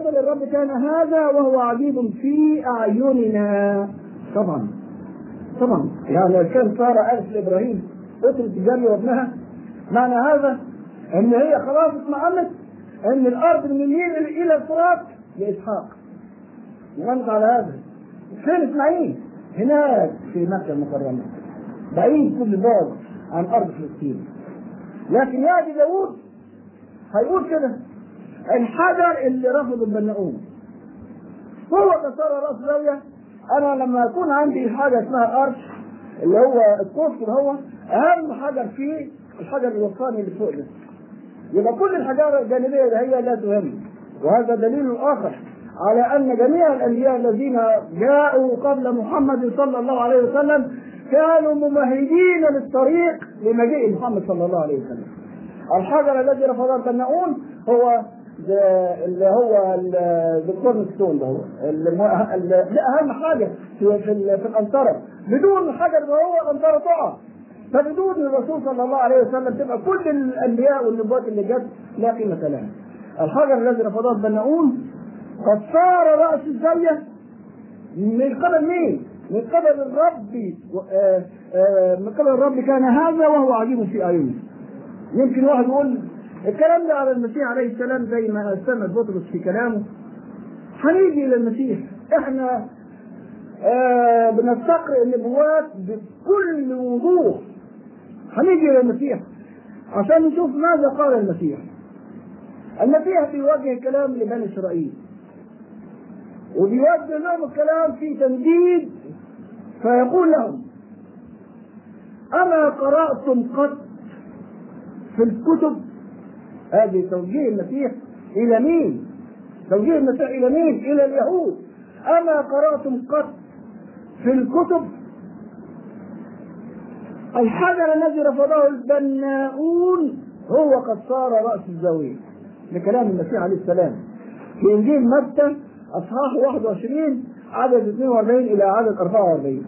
قبل الرب كان هذا وهو عجيب في أعيننا طبعا طبعا يعني كان سارة ألف لإبراهيم اترك جارية وابنها معنى هذا ان هي خلاص اطمأنت ان الارض من اليمين الى الفرات لاسحاق وانت على هذا فين اسماعيل؟ هناك في مكه المكرمه بعيد كل بعد عن ارض فلسطين لكن ياتي داوود هيقول كده الحجر اللي رفض البناؤون هو كسر راس زاويه انا لما يكون عندي حاجه اسمها ارش اللي هو القوس اللي هو اهم حجر فيه الحجر الوسطاني اللي فوق ده يبقى كل الحجاره الجانبيه اللي هي لا تهم وهذا دليل اخر على ان جميع الانبياء الذين جاءوا قبل محمد صلى الله عليه وسلم كانوا ممهدين للطريق لمجيء محمد صلى الله عليه وسلم. الحجر الذي رفضه البناؤون هو اللي هو الكورن ستون ده هو اللي اهم حاجه في في, في الانطره بدون الحجر ده هو الانطره تقع فبدون الرسول صلى الله عليه وسلم تبقى كل الانبياء والنبوات اللي جت لا قيمه لها. الحجر الذي رفضه البناؤون قد صار راس الزاويه من قبل مين؟ من قبل الرب آآ آآ من قبل الرب كان هذا وهو عجيب في اعينه. يمكن واحد يقول الكلام ده على المسيح عليه السلام زي ما استند بطرس في كلامه هنيجي الى المسيح احنا آه بنستقرئ النبوات بكل وضوح هنيجي الى المسيح عشان نشوف ماذا قال المسيح المسيح بيوجه كلام لبني اسرائيل وبيوجه لهم الكلام في تمديد فيقول لهم اما قراتم قط في الكتب هذه توجيه المسيح الى مين؟ توجيه المسيح الى مين؟ الى اليهود اما قراتم قط في الكتب الحجر الذي رفضه البناؤون هو قد صار راس الزاويه لكلام المسيح عليه السلام في انجيل متى اصحاح 21 عدد 42 الى عدد 44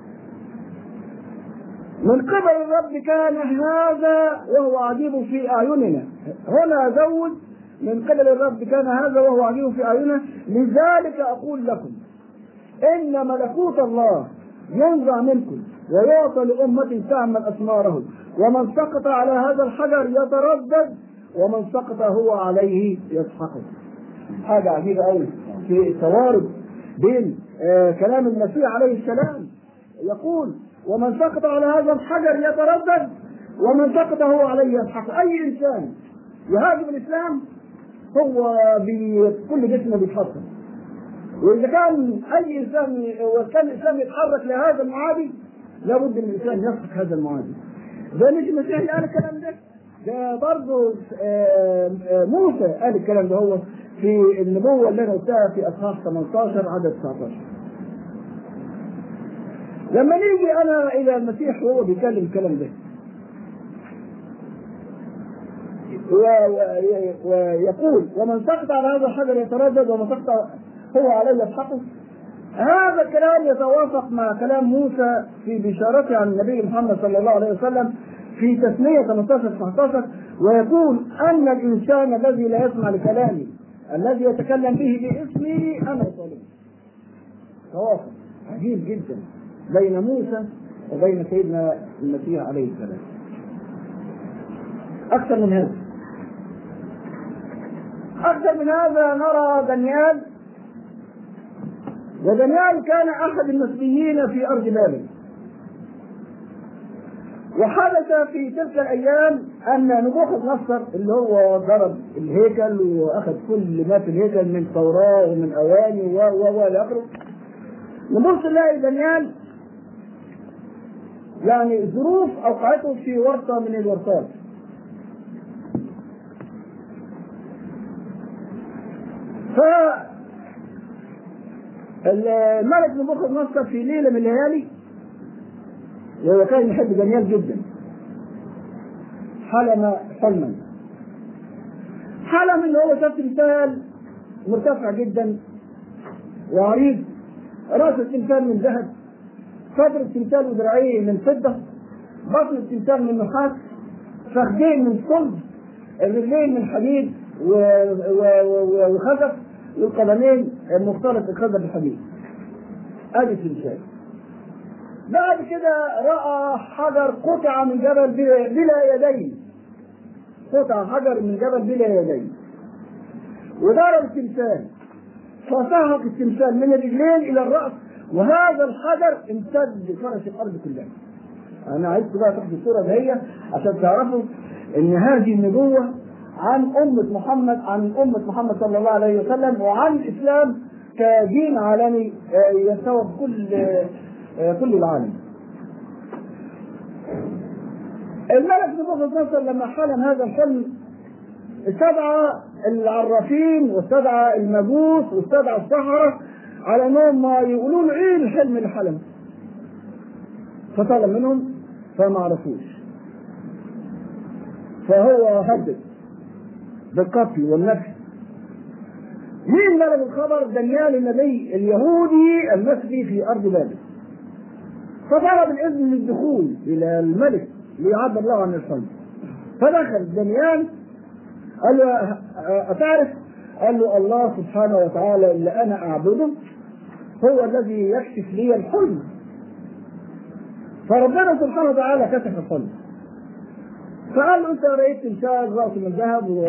من قبل الرب كان هذا وهو عجيب في اعيننا هنا زود من قبل الرب كان هذا وهو عجيب في اعيننا لذلك اقول لكم ان ملكوت الله ينزع منكم ويعطى لأمة تعمل أثمارهم ومن سقط على هذا الحجر يتردد ومن سقط هو عليه يسحقه حاجة عجيبة أوي في توارد بين آه كلام المسيح عليه السلام يقول ومن سقط على هذا الحجر يتردد ومن سقط هو عليه يسحقه أي إنسان يهاجم الإسلام هو بكل جسمه بيتحطم واذا كان اي انسان وكان الانسان يتحرك لهذا المعادي لابد ان الانسان يسحق هذا المعادي. ده مش المسيح اللي قال الكلام ده ده برضه موسى قال الكلام ده هو في النبوه اللي انا قلتها في اصحاح 18 عدد 19. لما نيجي انا الى المسيح وهو بيتكلم الكلام ده ويقول ومن سقط على هذا الحجر يتردد ومن سقط هو عليه يسحقه هذا الكلام يتوافق مع كلام موسى في بشارته عن النبي محمد صلى الله عليه وسلم في تثنية 18 19 ويقول أن الإنسان الذي لا يسمع لكلامي الذي يتكلم به باسمي أنا أطالبه. توافق عجيب جدا بين موسى وبين سيدنا المسيح عليه السلام. أكثر من هذا. أكثر من هذا نرى دانيال ودانيال كان احد المسبيين في ارض بابل وحدث في تلك الايام ان نبوخذ نصر اللي هو ضرب الهيكل واخذ كل ما في الهيكل من توراة ومن اواني و و و الى اخره نبص نلاقي دانيال يعني الظروف اوقعته في ورطه من الورطات ف الملك نبوخذ نصر في ليله من الليالي وهو كان يحب دانيال جدا حلم حلما حلم ان هو شاف تمثال مرتفع جدا وعريض راس التمثال من ذهب صدر التمثال وذراعيه من فضه بطن التمثال من نحاس فخدين من صلب الرجلين من حديد وخزف والقدمين مختلط الخزف بالحديد ادي التمثال بعد كده راى حجر قطع من جبل بلا بلا يدين قطع حجر من جبل بلا يدين وضرب التمثال فسهق التمثال من الرجلين الى الراس وهذا الحجر امتد فرش الارض كلها انا عايزكم بقى تاخدوا الصوره دي عشان تعرفوا ان هذه النبوه عن أمة محمد عن أمة محمد صلى الله عليه وسلم وعن الإسلام كدين عالمي يستوعب كل كل العالم. الملك نبوخذ نصر لما حلم هذا الحلم استدعى العرافين واستدعى المجوس واستدعى السحرة على انهم ما يقولوا له ايه الحلم اللي حلمه. فطلب منهم فما عرفوش. فهو هدد بالقتل والنفي مين بلغ الخبر دانيال النبي اليهودي المسري في ارض بابل فطلب الاذن للدخول الى الملك ليعبر له عن الحلم فدخل دانيال قال له اتعرف؟ قال له الله سبحانه وتعالى اللي انا اعبده هو الذي يكشف لي الحلم فربنا سبحانه وتعالى كشف الحلم فقال له انت رأيت تمثال رأسه من ذهب و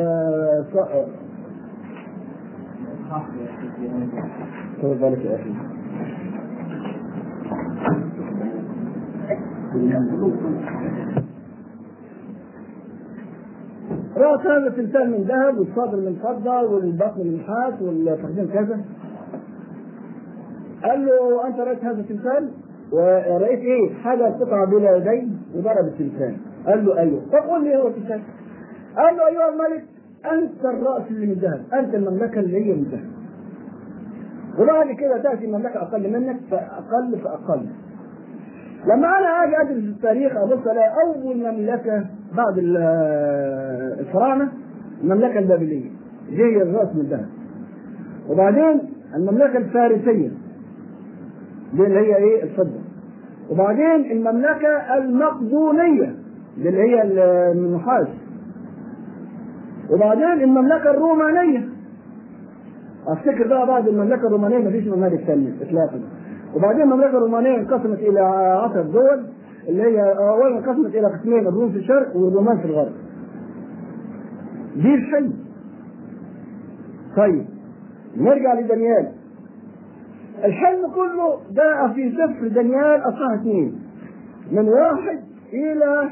خذ بالك يا اخي رأس هذا التمثال من ذهب والصدر من فضة والبطن من نحاس والفخذين كذا قال له أنت رأيت هذا التمثال ورأيت إيه؟ حاجة قطعة بلا يدين وضرب التمثال قال له ايوه طب قول لي هو الكتاب قال له ايها الملك انت الراس اللي من ذهب انت المملكه اللي هي من ذهب وبعد كده تاتي مملكه اقل منك فاقل فاقل لما انا اجي ادرس التاريخ ابص الاقي اول مملكه بعد الفراعنه المملكه البابليه دي هي الراس من ذهب وبعدين المملكه الفارسيه دي اللي هي ايه الفضه وبعدين المملكه المقدونيه دي اللي هي النحاس وبعدين المملكة الرومانية افتكر بقى بعد المملكة الرومانية مفيش ممالك ثانية اطلاقا وبعدين المملكة الرومانية انقسمت إلى عشر دول اللي هي أولا انقسمت إلى قسمين الروم في الشرق والرومان في الغرب دي الحلم طيب نرجع لدانيال الحلم كله جاء في سفر دانيال أصحاح اثنين من واحد إلى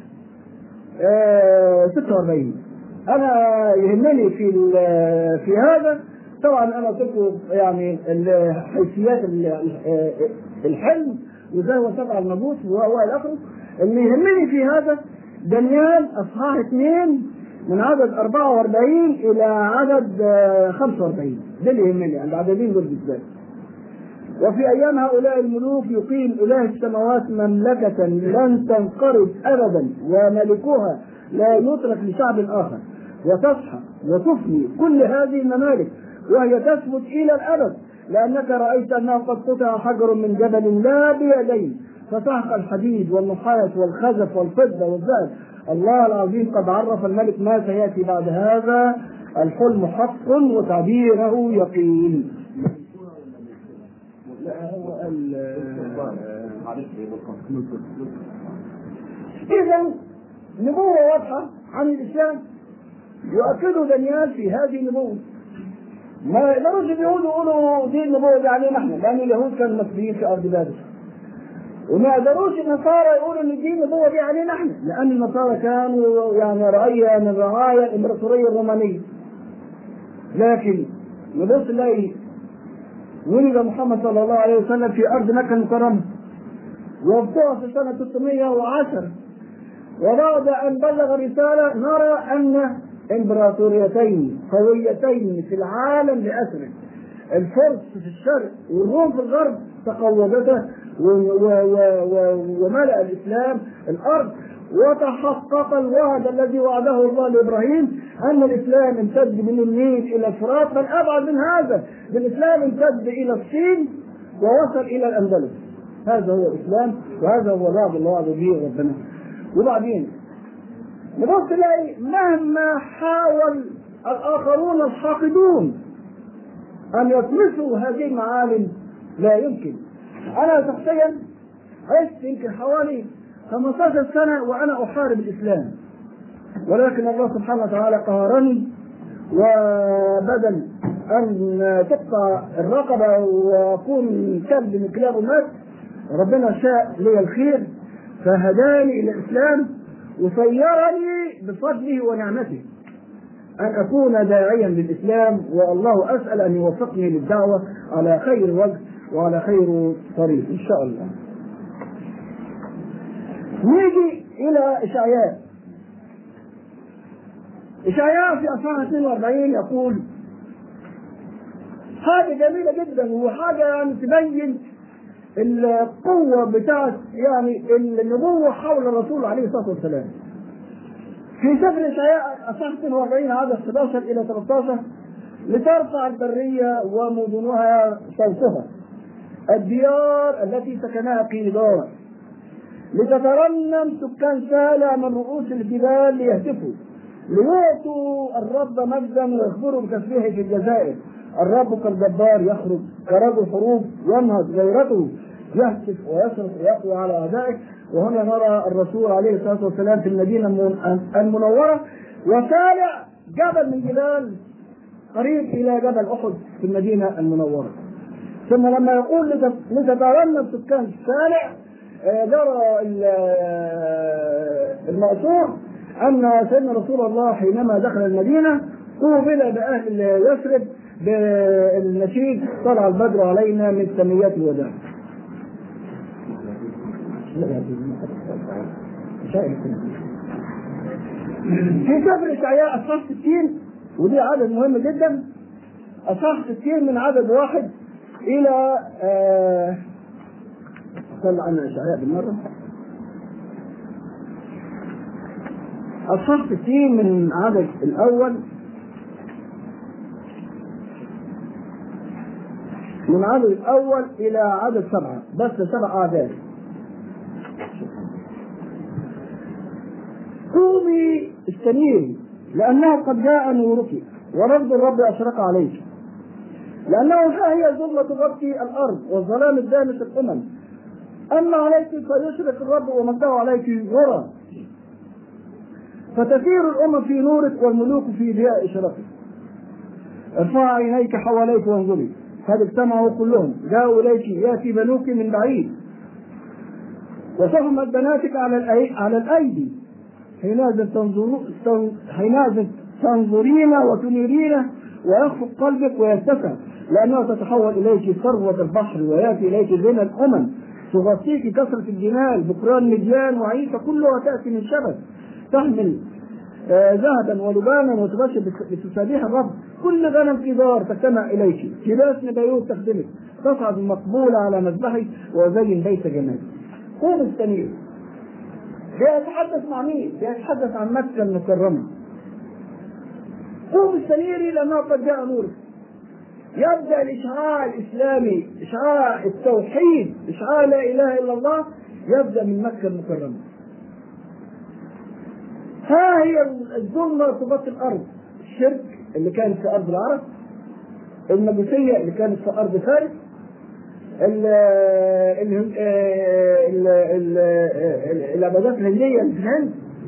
آه 46 انا يهمني في في هذا طبعا انا قلت لكم يعني حيثيات الحلم وازاي هو تبع المبوس والى اخره اللي يهمني في هذا دانيال اصحاح اثنين من عدد 44 الى عدد 45 ده اللي يهمني عند عددين دول بالذات وفي ايام هؤلاء الملوك يقيم اله السماوات مملكه لن تنقرض ابدا وملكها لا يترك لشعب اخر وتصحى وتفني كل هذه الممالك وهي تثبت الى الابد لانك رايت انه قد قطع حجر من جبل لا بيدين فسحق الحديد والنحاس والخزف والفضه والذهب الله العظيم قد عرف الملك ما سياتي بعد هذا الحلم حق وتعبيره يقين لا هو اذا نبوه واضحه عن الاسلام يؤكده دانيال في هذه النبوه ما يقدروش اليهود يقولوا دي النبوه دي علينا احنا لان اليهود كانوا مسبيين في ارض بابل وما يقدروش النصارى يقولوا ان دي النبوه دي علينا احنا لان النصارى كانوا يعني رعيه من رعايا الامبراطوريه الرومانيه لكن نبص نلاقي ولد محمد صلى الله عليه وسلم في ارض مكه المكرمه وابتعث في سنه 610 وبعد ان بلغ الرساله نرى ان امبراطوريتين قويتين في العالم باسره الفرس في الشرق والروم في الغرب تقوضته وملأ الاسلام الارض وتحقق الوعد الذي وعده الله لابراهيم ان الاسلام امتد من النيل الى الفرات بل ابعد من هذا الاسلام امتد الى الصين ووصل الى الاندلس هذا هو الاسلام وهذا هو الوعد اللي وعد به ربنا وبعدين نبص نلاقي مهما حاول الاخرون الحاقدون ان يطمسوا هذه المعالم لا يمكن انا شخصيا عشت يمكن حوالي 15 سنه وانا احارب الاسلام ولكن الله سبحانه وتعالى قهرني وبدل ان تقطع الرقبه واكون كلب من كلاب الناس ربنا شاء لي الخير فهداني الى الاسلام وصيرني بفضله ونعمته ان اكون داعيا للاسلام والله اسال ان يوفقني للدعوه على خير وجه وعلى خير طريق ان شاء الله. نيجي الى اشعياء. اشعياء في اصحاح 42 يقول حاجه جميله جدا وحاجه يعني تبين القوة بتاعت يعني النبوة حول الرسول عليه الصلاة والسلام. في سفر إشعياء أصحاح 42 عدد 11 إلى 13 لترفع البرية ومدنها صوتها الديار التي سكنها قيدار لتترنم سكان سالع من رؤوس الجبال ليهتفوا ليعطوا الرب مجدا ويخبروا بتسبيحه في الجزائر الرب كالجبار يخرج كرجل حروب ينهض غيرته يهتف ويصرخ ويقوى على اعدائه وهنا نرى الرسول عليه الصلاه والسلام في المدينه المنوره وسالع جبل من جبال قريب الى جبل احد في المدينه المنوره ثم لما يقول لتترنم سكان سالع جرى المأثور أن سيدنا رسول الله حينما دخل المدينة قوبل بأهل يثرب بالنشيد طلع البدر علينا من ثنيات الوداع. في سفر اشعياء اصحاح 60 ودي عدد مهم جدا اصحاح 60 من عدد واحد الى آه صلى عنا اشعياء بالمره اصحاح 60 من عدد الاول من عدد الاول الى عدد سبعه بس سبع اعداد قومي استنيري لأنه قد جاء نورك ورد الرب أشرق عليك لأنه ها هي ظلمة تغطي الأرض والظلام الدامس الأمم أما عليك فيشرق الرب ومجده عليك يرى فتسير الأمم في نورك والملوك في ضياء إشراقك ارفع عينيك حواليك وانظري قد اجتمعوا كلهم جاءوا إليك يأتي بنوك من بعيد وصفمت بناتك على الأي... على الأيدي حينئذ تنظرون حينئذ تنظرين وتنيرين ويخفق قلبك ويرتفع لأنها تتحول إليك ثروة البحر ويأتي إليك زنا الأمم تغطيك كثرة الجمال بكران مديان وعيسى كلها تأتي من شبك تحمل آه ذهبا ولبانا وتبشر بتسابيح الرب كل غنم في دار تجتمع اليك لباس نبيوت تخدمك تصعد المقبولة على مذبحي وازين بيت جمالي قوم السمير بيتحدث مع مين؟ بيتحدث عن مكة المكرمة. قوم السميري لأنه قد جاء نور. يبدأ الإشعاع الإسلامي، إشعاع التوحيد، إشعاع لا إله إلا الله يبدأ من مكة المكرمة. ها هي الظلمة تغطي الأرض، الشرك اللي كانت في أرض العرب، المجوسية اللي كانت في أرض فارس، ال ال ال العبادات الهنديه اللي في الهند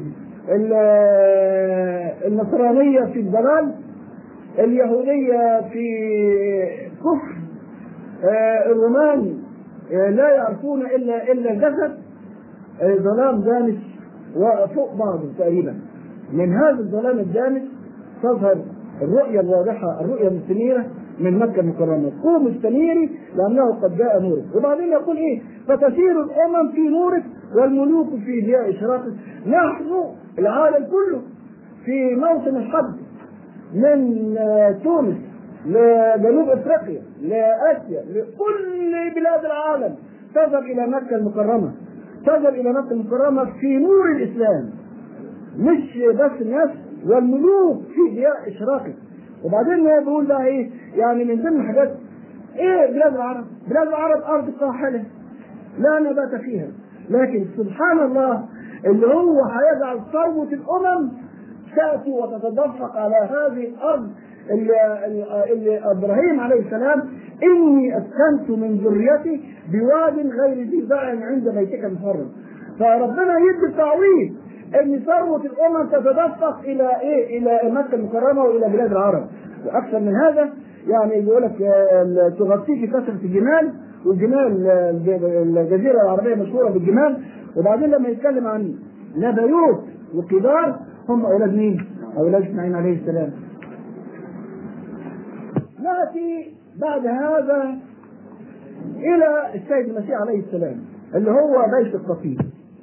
النصرانيه في الضلال اليهوديه في كفر الرومان لا يعرفون الا الا الجسد ظلام دامس وفوق بعضه تقريبا من هذا الظلام الدامس تظهر الرؤيه الواضحه الرؤيه المستنيره من مكة المكرمة قوم استنيري لأنه قد جاء نورك وبعدين يقول إيه فتسير الأمم في نورك والملوك في ضياء إشراقك نحن العالم كله في موسم الحج من تونس لجنوب افريقيا لاسيا لكل بلاد العالم تذهب الى مكه المكرمه تذهب الى مكه المكرمه في نور الاسلام مش بس الناس والملوك في ضياء اشراقك وبعدين هو بيقول بقى ايه يعني من ضمن الحاجات ايه بلاد العرب؟ بلاد العرب ارض قاحله لا نبات فيها لكن سبحان الله اللي هو هيجعل ثروه الامم تاتي وتتدفق على هذه الارض اللي, اللي ابراهيم عليه السلام اني اسكنت من ذريتي بواد غير ذي زرع عند بيتك المحرم فربنا يدي التعويض ان ثروه الامم تتدفق الى ايه؟ الى مكه المكرمه والى بلاد العرب واكثر من هذا يعني بيقول لك آه، تغطيه كثره الجمال والجمال آه، الجزيره العربيه مشهوره بالجمال وبعدين لما يتكلم عن نبيوت وكبار هم اولاد مين؟ اولاد اسماعيل عليه السلام. ناتي بعد هذا الى السيد المسيح عليه السلام اللي هو بيت القصيد.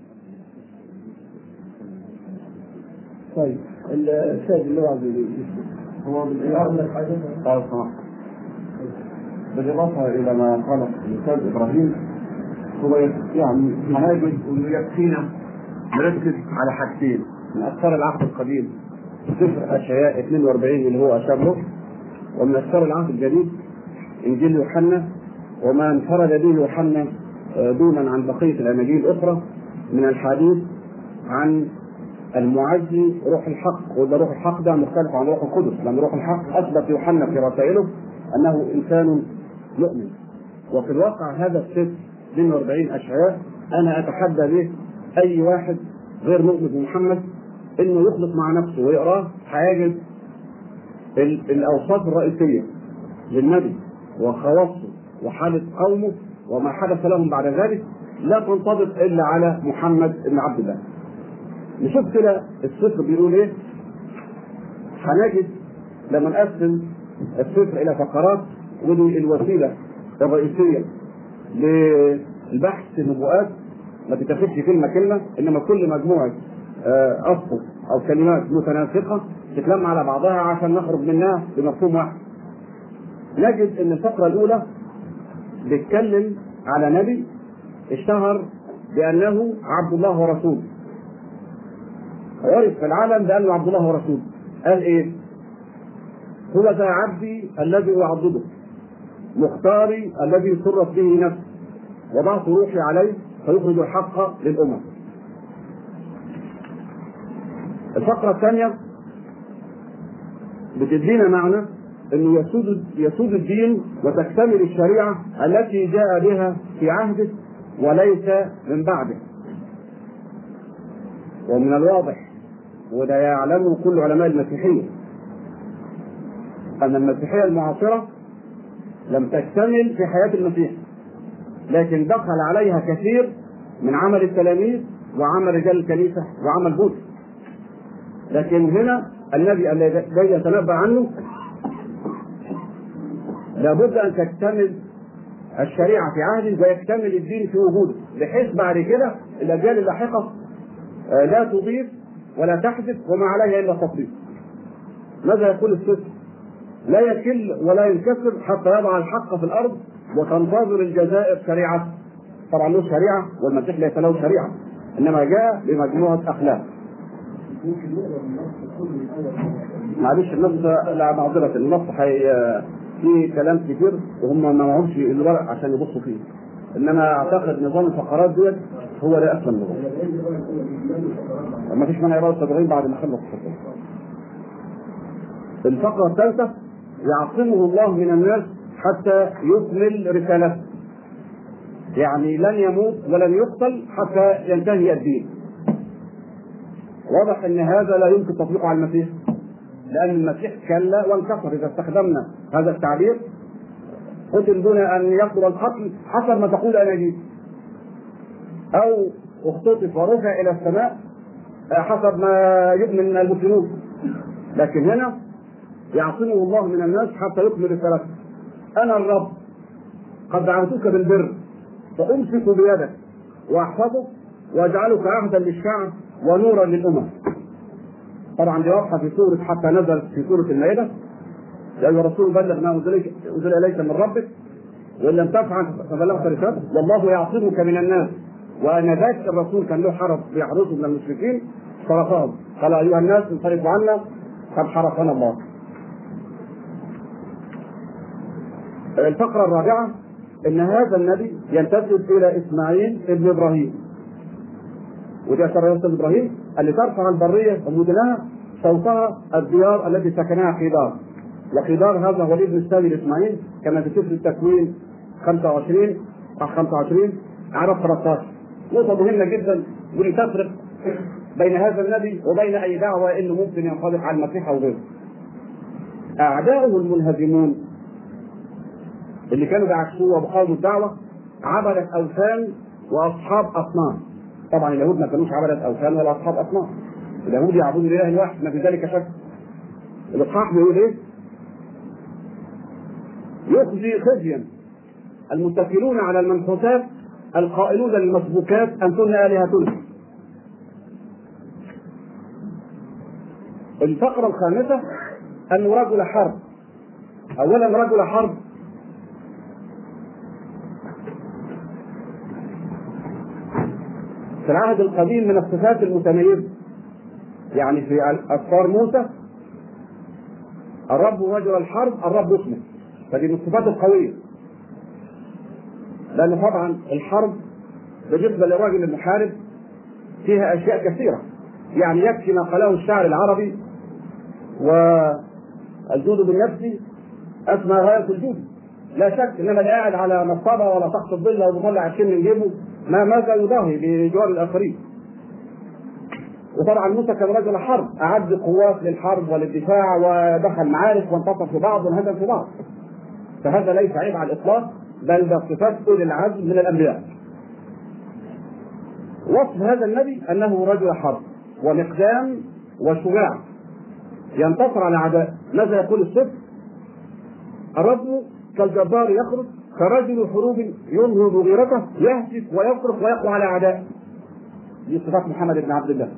طيب السيد اللي هو هو بالإضافة بالإضافة إلى ما قال الأستاذ إبراهيم هو يعني هنجد إنه يكفينا نركز على حاجتين من أسفار العهد القديم سفر أشعياء 42 اللي هو أشار له ومن أسفار العهد الجديد إنجيل يوحنا وما انفرد به يوحنا دونا عن بقية الأناجيل الأخرى من الحديث عن المعزي روح الحق وده روح الحق ده مختلف عن روح القدس لان روح الحق اثبت يوحنا في رسائله انه انسان مؤمن وفي الواقع هذا السفر 42 اشعياء انا اتحدى به اي واحد غير مؤمن بمحمد انه يخلط مع نفسه ويقراه هيجد الاوصاف الرئيسيه للنبي وخواصه وحاله قومه وما حدث لهم بعد ذلك لا تنطبق الا على محمد بن عبد الله نشوف كده الصفر بيقول ايه هنجد لما نقسم الصفر الى فقرات ودي الوسيله الرئيسيه للبحث النبوءات ما تتاخدش كلمه كلمه انما كل مجموعه اسطر او كلمات متناسقه تتلم على بعضها عشان نخرج منها بمفهوم واحد. نجد ان الفقره الاولى بيتكلم على نبي اشتهر بانه عبد الله ورسوله. عرف في العالم بانه عبد الله ورسوله. قال ايه؟ هو ذا عبدي الذي اعضده مختاري الذي سرت به نفسي وضعت روحي عليه فيخرج الحق للامم. الفقرة الثانية بتدينا معنى انه يسود يسود الدين وتكتمل الشريعة التي جاء بها في عهده وليس من بعده. ومن الواضح وده يعلمه كل علماء المسيحية أن المسيحية المعاصرة لم تكتمل في حياة المسيح لكن دخل عليها كثير من عمل التلاميذ وعمل رجال الكنيسة وعمل بولس لكن هنا النبي الذي يتنبأ عنه لابد أن تكتمل الشريعة في عهده ويكتمل الدين في وجوده بحيث بعد كده الأجيال اللاحقة لا تضيف ولا تحذف وما عليها إلا التطبيق ماذا يقول السفر؟ لا يكل ولا ينكسر حتى يضع الحق في الأرض وتنتظر الجزائر شريعة طبعا له شريعة والمسيح ليس له شريعة إنما جاء بمجموعة أخلاق معلش النص لا معذرة النص حي... فيه كلام كتير وهم ما معهمش الورق عشان يبصوا فيه انما اعتقد نظام الفقرات ديت هو ده اسلم نظام ما فيش مانع يقرا التدريب بعد ما خلص الفقره الفقره الثالثه يعصمه الله من الناس حتى يكمل رسالته يعني لن يموت ولن يقتل حتى ينتهي الدين واضح ان هذا لا يمكن تطبيقه على المسيح لان المسيح كلا وانكسر اذا استخدمنا هذا التعبير قتل دون ان يقتل القتل حسب ما تقول اناجيل او اختطف ورفع الى السماء حسب ما يؤمن المسلمون لكن هنا يعصمه الله من الناس حتى يكمل رسالته انا الرب قد دعوتك بالبر فامسك بيدك واحفظك واجعلك عهدا للشعب ونورا للامم طبعا دي واضحه في سوره حتى نزلت في سوره المائده يا ايها الرسول بلغ ما انزل اليك من ربك وان لم تفعل فبلغت رسالته والله يعصمك من الناس وان ذاك الرسول كان له حرس بيحرسه من المشركين صرفهم قال ايها الناس انصرفوا عنا قد حرسنا الله الفقره الرابعه ان هذا النبي ينتسب الى اسماعيل ابن ابراهيم ودي اشار الى ابراهيم اللي ترفع البريه ومدنها صوتها الديار التي سكنها في دار وخضار هذا وليد بن الثاني اسماعيل كما في سفر التكوين 25 صح 25 عدد 13 نقطة مهمة جدا واللي تفرق بين هذا النبي وبين أي دعوة إنه ممكن ينطبق على المسيح أو غيره. أعداؤه المنهزمون اللي كانوا بيعكسوه وبقاوموا الدعوة عبدة أوثان وأصحاب أصنام. طبعا اليهود ما كانوش عبدة أوثان ولا أصحاب أصنام. اليهود يعبدون الإله الواحد ما في ذلك شك. الإصحاح بيقول إيه؟ يخزي خزيا المتكلون على المنحوتات القائلون للمسبوكات أنتن آلهتنا الفقرة الخامسة أنه رجل حرب أولا رجل حرب في العهد القديم من الصفات المتميزة يعني في أسفار موسى الرب رجل الحرب الرب اسمه فدي من الصفات القوية لأن طبعا الحرب بالنسبة للراجل المحارب فيها أشياء كثيرة يعني يكفي ما قاله الشاعر العربي والجود بالنفس أسمى غاية الجود لا شك إنما اللي قاعد على مصطبة ولا تحت الظل أو مطلع عشان من جيبه ما ماذا يضاهي بجوار الآخرين وطبعا موسى كان رجل حرب أعد قوات للحرب وللدفاع ودخل معارك وانتصر في بعض وانهزم في بعض فهذا ليس عيب على الإطلاق بل ده صفات أولي العزم من الأنبياء وصف هذا النبي أنه رجل حرب ومقدام وشجاع ينتصر على اعداء ماذا يقول الصدق الرجل كالجبار يخرج كرجل حروب ينهض غيرته يهتف ويصرخ ويقوى على اعدائه دي صفات محمد بن عبد الله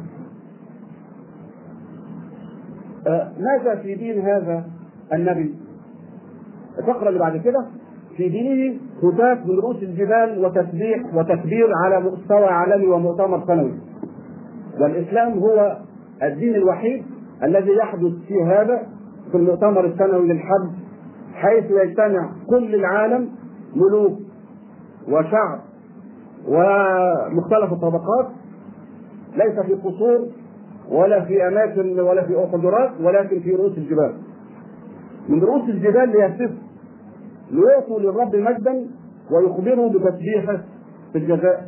آه ماذا في دين هذا النبي الفقرة اللي بعد كده في دينه هتاف من رؤوس الجبال وتسبيح وتكبير على مستوى عالمي ومؤتمر سنوي والإسلام هو الدين الوحيد الذي يحدث في هذا في المؤتمر السنوي للحج حيث يجتمع كل العالم ملوك وشعب ومختلف الطبقات ليس في قصور ولا في اماكن ولا في حجرات ولكن في رؤوس الجبال من رؤوس الجبال ليهتف ليعطوا للرب مجدا ويخبروا بتسبيحه في الجزاء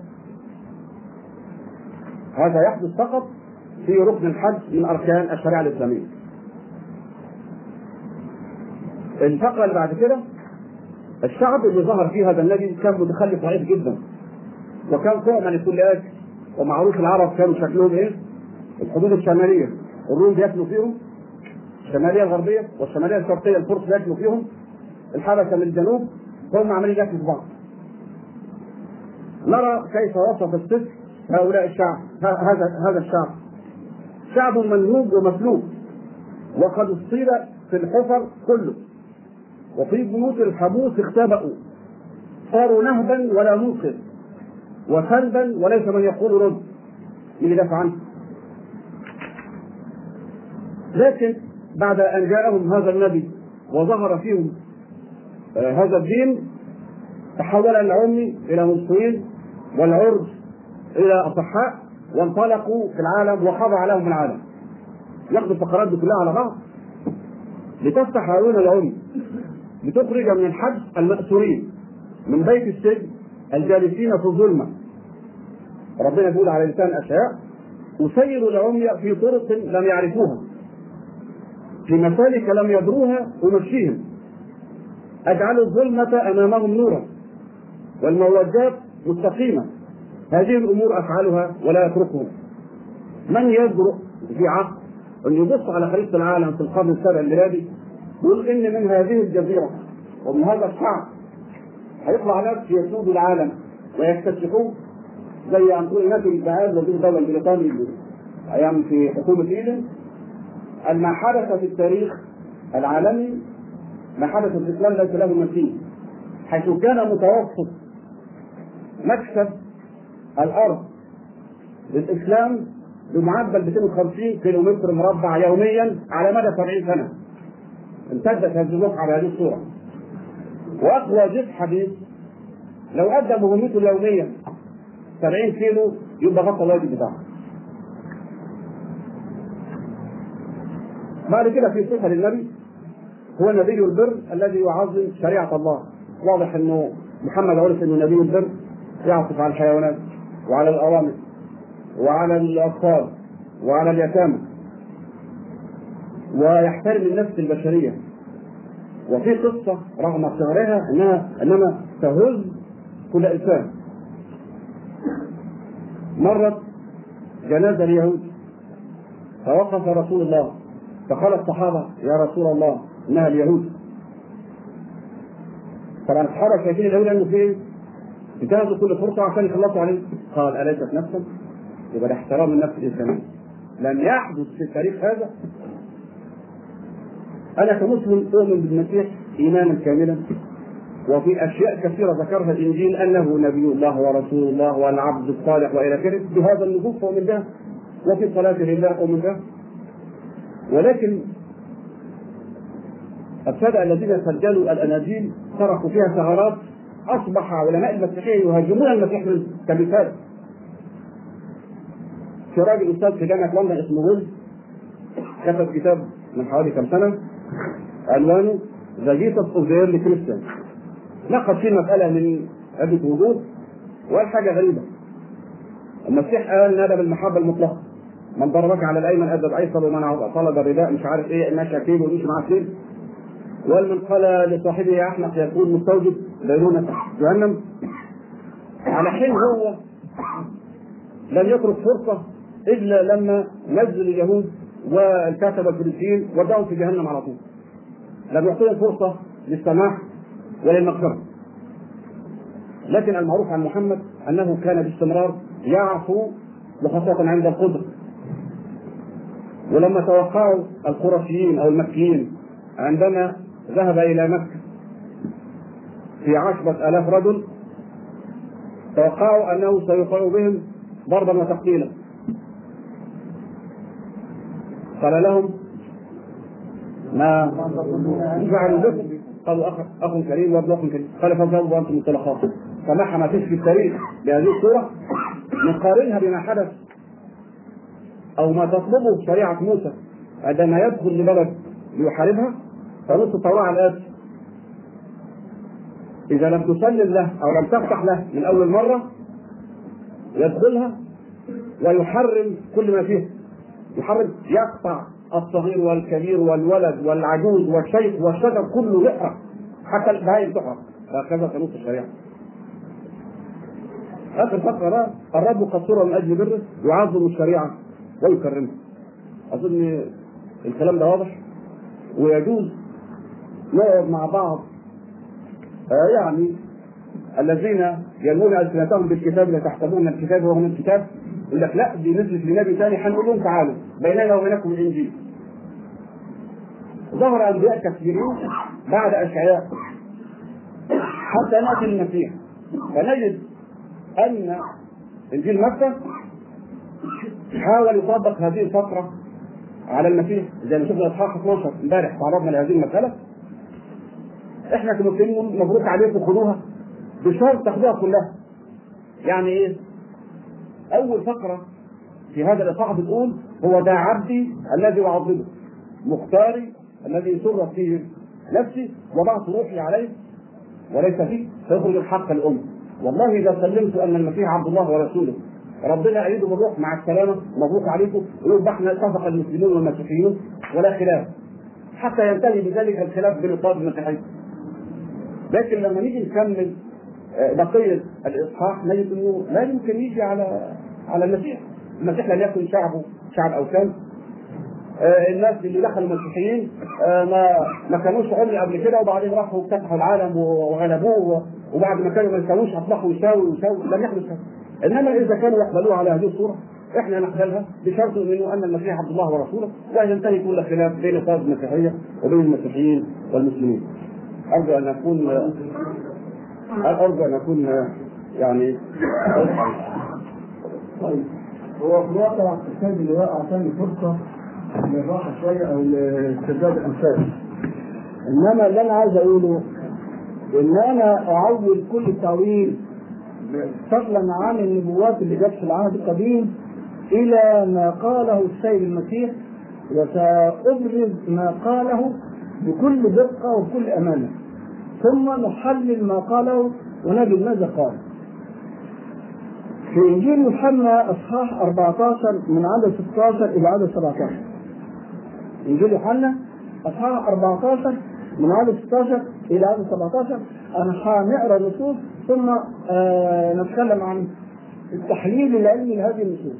هذا يحدث فقط في ركن الحج من اركان الشريعه الاسلاميه. الفقره اللي بعد كده الشعب اللي ظهر فيه هذا النبي كان متخلف ضعيف جدا وكان طعما لكل اكل ومعروف العرب كانوا شكلهم ايه؟ الحدود الشماليه الروم بياكلوا فيهم الشماليه الغربيه والشماليه الشرقيه الفرس بياكلوا فيهم الحبشه من الجنوب هم عمالين ياكلوا في بعض. نرى كيف وصف الصدق هؤلاء الشعب هذا هذا الشعب شعب منهوب ومسلوب وقد اصيب في الحفر كله وفي بيوت الحبوس اختبأوا صاروا نهبا ولا منقذ وسلبا وليس من يقول رد من يدافع عنه لكن بعد ان جاءهم هذا النبي وظهر فيهم آه هذا الدين تحول العمي الى منصوين والعرج الى اصحاء وانطلقوا في العالم وخضع لهم العالم ياخذوا الفقرات دي كلها على بعض لتفتح عيون العمي لتخرج من الحج المأسورين من بيت السجن الجالسين في الظلمة ربنا يقول على لسان أشياء أسير العمي في طرق لم يعرفوها في مسالك لم يدروها أمشيهم أجعل الظلمة أمامهم نورا والموجات مستقيمة هذه الأمور أفعلها ولا يتركهم من يجرؤ في عقل أن يبص على خريطة العالم في القرن السابع الميلادي يقول إن من هذه الجزيرة ومن هذا الشعب هيطلع ناس يسودوا العالم ويكتشفوه زي أن تقول نبي البعاد وزير الدولة البريطاني أيام في حكومة إيدن أن ما حدث في التاريخ العالمي ما حدث في الإسلام ليس له مثيل حيث كان متوسط مكسب الأرض للإسلام بمعدل 250 كيلو متر مربع يوميا على مدى 70 سنة امتدت هذه الواقعة بهذه الصورة وأقوى جيش حديث لو أدى مهمته اليومية 70 كيلو يبقى غطى الواجب بتاعه بعد كده في صفة للنبي هو نبي البر الذي يعظم شريعه الله واضح انه محمد عرف انه نبي البر يعطف على الحيوانات وعلى الارامل وعلى الاطفال وعلى اليتامى ويحترم النفس البشريه وفي قصه رغم صغرها انها انما تهز كل انسان مرت جنازه اليهود فوقف رسول الله فقال الصحابه يا رسول الله انها اليهود طبعا الصحابه شايفين اليهود انه في ايه؟ انتهزوا كل فرصه عشان يخلصوا عليه قال اليست نفسا يبقى ده احترام النفس الانسانيه لم يحدث في التاريخ هذا انا كمسلم اؤمن بالمسيح ايمانا كاملا وفي اشياء كثيره ذكرها الانجيل انه نبي الله ورسول الله والعبد الصالح والى اخره بهذا النصوص اؤمن بها وفي صلاه لله اؤمن بها ولكن السادة الذين سجلوا الاناجيل تركوا فيها ثغرات اصبح علماء المسيحيه يهاجمون المسيح كمثال في راجل استاذ في جامعه لندن اسمه ويل كتب كتاب من حوالي كم سنه عنوانه ذا جيسس اوف ذا ايرلي كريستيان نقد فيه مساله من عده وجوه وقال حاجه غريبه المسيح قال نادى بالمحبه المطلقه من ضربك على الايمن ادب ايسر ومن طلب الرداء مش عارف ايه ماشي اكيد ومش معاه فين ومن قال لصاحبه يا احمق يكون مستوجب بينونة جهنم على حين هو لم يترك فرصة إلا لما نزل اليهود والكتبة الفريسيين ودعوا في جهنم على طول لم يعطيهم فرصة للسماح وللمغفرة لكن المعروف عن محمد أنه كان باستمرار يعفو وخاصة عند القدر ولما توقعوا القرشيين أو المكيين عندما ذهب إلى مكة في عشرة آلاف رجل توقعوا أنه سيطيع بهم ضربا وتقتيلا قال لهم ما فعلوا بكم قالوا أخ أخ كريم وابن أخ كريم قال فاذهبوا وأنتم انطلقات سماح ما فيش في التاريخ بهذه الصورة نقارنها بما حدث أو ما تطلبه شريعة موسى عندما يدخل لبلد ليحاربها فنص طوع الآتي إذا لم تسلم له أو لم تفتح له من أول مرة يدخلها ويحرم كل ما فيها يحرم يقطع الصغير والكبير والولد والعجوز والشيخ والشجر كله يحرق حتى البهائم تحرق هكذا تنص الشريعة آخر فقرة بقى الرب قصورا من أجل بره يعظم الشريعة ويكرمها أظن الكلام ده واضح ويجوز نقعد مع بعض آه يعني الذين يلوون ألسنتهم بالكتاب لا تحسبون الكتاب هو من الكتاب يقول لك لا دي نزلت لنبي ثاني هنقول لهم تعالوا بيننا وبينكم الإنجيل ظهر أنبياء كثيرين بعد أشعياء حتى نأتي المسيح فنجد أن إنجيل مكة حاول يطبق هذه الفترة على المسيح زي ما شفنا اصحاح 12 امبارح تعرضنا لهذه المساله احنا كمسلمين مبروك عليكم خدوها بشرط تاخدوها كلها يعني ايه؟ اول فقره في هذا الاصحاح بتقول هو ده عبدي الذي اعظمه مختاري الذي سرت فيه نفسي وضعت روحي عليه وليس فيه فيخرج الحق الام والله اذا سلمت ان المسيح عبد الله ورسوله ربنا ايده بالروح مع السلامه مبروك عليكم ويقول احنا اتفق المسلمون والمسيحيون ولا خلاف حتى ينتهي بذلك الخلاف بين الطائف المسيحيه لكن لما نيجي نكمل بقيه الاصحاح نجد انه لا يمكن يجي على على المسيح المسيح لم يكن شعبه شعب اوثان آه الناس اللي دخلوا المسيحيين آه ما ما كانوش عمي قبل كده وبعدين راحوا افتتحوا العالم وغلبوه وبعد ما كانوا ما يساووش اصبحوا يساوي ويساوي لم يحدث هذا انما اذا كانوا يقبلوها على هذه الصوره احنا نقبلها بشرط انه ان المسيح عبد الله ورسوله وان ينتهي كل خلاف بين الطائفه المسيحيه وبين المسيحيين والمسلمين. ارجو ان اكون ارجو ان اكون يعني طيب هو في الواقع السيد اللي وقع ثاني فرصه للراحه شويه او لاسترداد الانفاس انما اللي انا عايز اقوله ان انا اعول كل التعويل فضلا عن النبوات اللي جت في العهد القديم الى ما قاله السيد المسيح وسأبرز ما قاله بكل دقة وبكل أمانة ثم نحلل ما قاله ونجد ماذا قال في إنجيل يوحنا أصحاح 14 من عدد 16 إلى عدد 17 إنجيل يوحنا أصحاح 14 من عدد 16 إلى عدد 17 أنا هنقرأ النصوص ثم آه نتكلم عن التحليل العلمي لهذه النصوص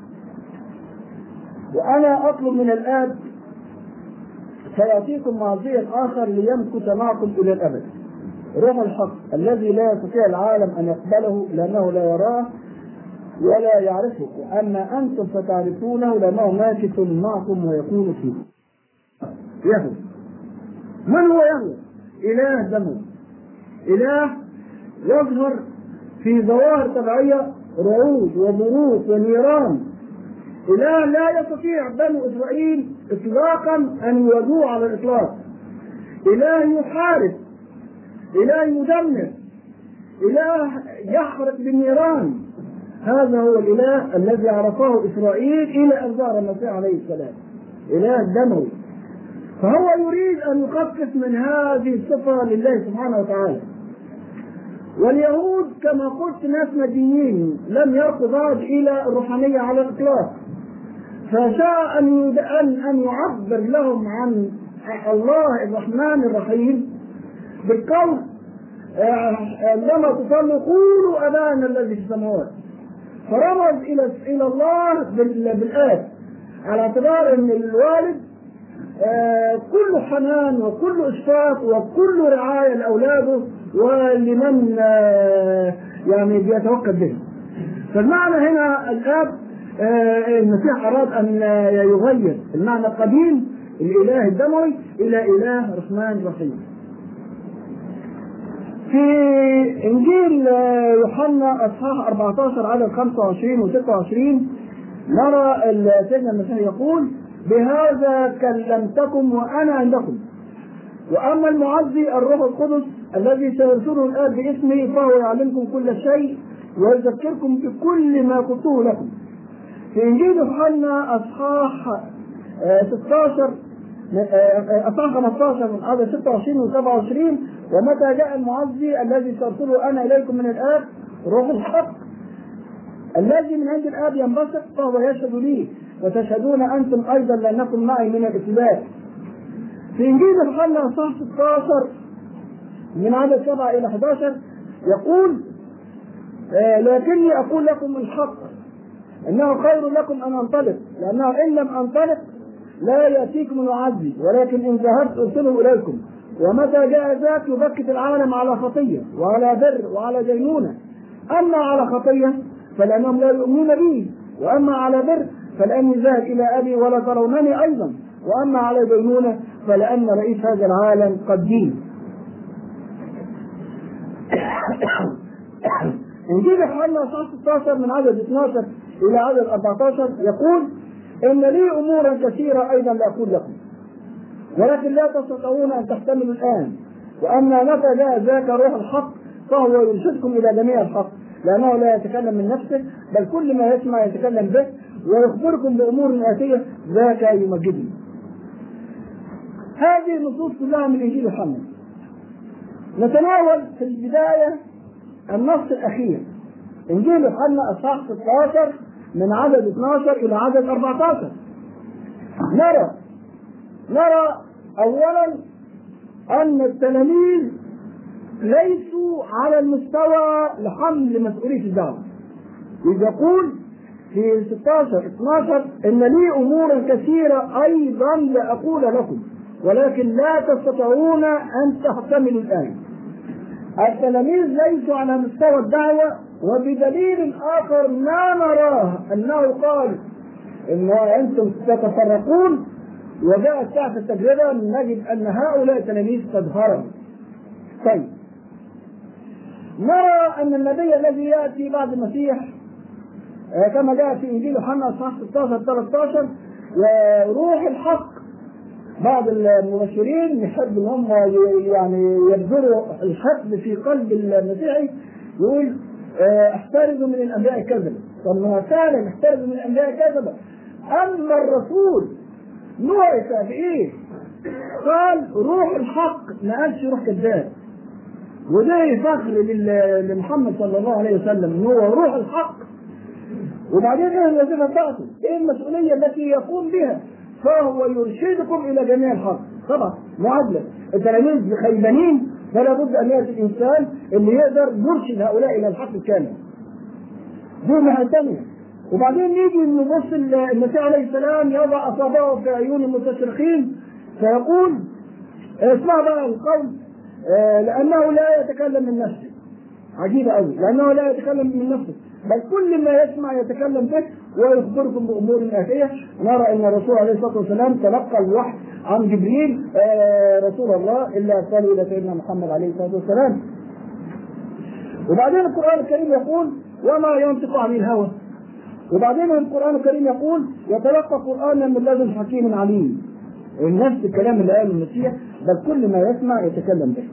وأنا أطلب من الآب سيعطيكم معزيا آخر ليمكث معكم إلى الأبد روح الحق الذي لا يستطيع العالم أن يقبله لأنه لا يراه ولا يعرفه وأما أنتم فتعرفونه لأنه ماكث معكم ويكون فيكم يهو من هو يهو؟ إله دمه إله يظهر في ظواهر طبيعية رعود وبروق ونيران إله لا يستطيع بنو إسرائيل إطلاقا أن يواجهوه على الإطلاق إله يحارب إله يدمر إله يحرق بالنيران هذا هو الإله الذي عرفه إسرائيل إلى أن ظهر المسيح عليه السلام إله دموي فهو يريد أن يخفف من هذه الصفة لله سبحانه وتعالى واليهود كما قلت ناس مدينين لم يرقوا بعد إلى الروحانية على الإطلاق فشاء أن أن أن يعبر لهم عن الله الرحمن الرحيم بالقول عندما تصلوا قولوا أبانا الذي في السماوات فرمز إلى إلى الله بالآب على اعتبار أن الوالد كل حنان وكل إشفاق وكل رعاية لأولاده ولمن يعني بيتوكل به فالمعنى هنا الآب المسيح أراد أن يغير المعنى القديم الإله الدموي إلى إله رحمن رحيم في إنجيل يوحنا أصحاح 14 عدد 25 و 26 نرى سيدنا المسيح يقول بهذا كلمتكم وأنا عندكم وأما المعزي الروح القدس الذي سيرسله الآب باسمي فهو يعلمكم كل شيء ويذكركم بكل ما قلته لكم في انجيل يوحنا اصحاح 16 اصحاح 15 من عدد 26 و 27 ومتى جاء المعزي الذي سارسله انا اليكم من الاب روح الحق الذي من عند الاب ينبسط فهو يشهد لي وتشهدون انتم ايضا لانكم معي من الاتباع في انجيل يوحنا اصحاح 16 من عدد 7 الى 11 يقول آه لكني اقول لكم الحق انه خير لكم ان انطلق لانه ان لم انطلق لا ياتيكم المعزي ولكن ان ذهبت ارسله اليكم ومتى جاء ذاك يبكت العالم على خطيه وعلى بر وعلى دينونه اما على خطيه فلانهم لا يؤمنون بي واما على بر فلاني ذاهب الى ابي ولا ترونني ايضا واما على دينونه فلان رئيس هذا العالم قد دين انجيل يوحنا اصحاح 16 من عدد 12 الى عدد 14 يقول ان لي امورا كثيره ايضا لاقول لكم ولكن لا تستطيعون ان تحتملوا الان واما متى جاء ذاك روح الحق فهو يرشدكم الى جميع الحق لانه لا يتكلم من نفسه بل كل ما يسمع يتكلم به ويخبركم بامور اتيه ذاك يمجدني. هذه النصوص كلها من انجيل يوحنا. نتناول في البدايه النص الاخير انجيل يوحنا اصحاح 16 من عدد 12 الى عدد 14 نرى نرى اولا ان التلاميذ ليسوا على المستوى لحمل مسؤوليه الدعوه إذ يقول في 16 12 ان لي امورا كثيره ايضا لاقول لكم ولكن لا تستطيعون ان تحتملوا الان التلاميذ ليسوا على مستوى الدعوه وبدليل اخر لا نراه انه قال ان انتم تتفرقون وجاءت ساعه التجربه نجد ان هؤلاء التلاميذ قد هربوا. طيب نرى ان النبي الذي ياتي بعد المسيح كما جاء في انجيل يوحنا اصحاح 16 13 وروح الحق بعض المبشرين يحب ان هم يعني يبذروا الحقد في قلب المسيحي يقول احترزوا من الانبياء الكذبه طب ما فعلا احترزوا من الانبياء الكذبه اما الرسول نورث بايه؟ قال روح الحق ما قالش روح كذاب وده فخر لل- لمحمد صلى الله عليه وسلم ان هو روح الحق وبعدين ايه الوظيفه بتاعته؟ ايه المسؤوليه التي يقوم بها؟ فهو يرشدكم الى جميع الحق طبعا معادله التلاميذ خيبانين فلا بد ان ياتي الانسان اللي يقدر يرشد هؤلاء الى الحق الكامل دي ناحيه ثانيه وبعدين يجي نبص المسيح عليه السلام يضع اصابعه في عيون المستشرقين فيقول اسمع بقى القول آه، لانه لا يتكلم من نفسه عجيبه قوي لانه لا يتكلم من نفسه بل كل ما يسمع يتكلم به ويخبركم بامور اتيه نرى ان الرسول عليه الصلاه والسلام تلقى الوحي عن جبريل آه، رسول الله الا ارسله الى سيدنا محمد عليه الصلاه والسلام وبعدين القران الكريم يقول وما ينطق عن الهوى وبعدين القران الكريم يقول يتلقى قرانا من لدن حكيم عليم نفس الكلام اللي قاله المسيح بل كل ما يسمع يتكلم به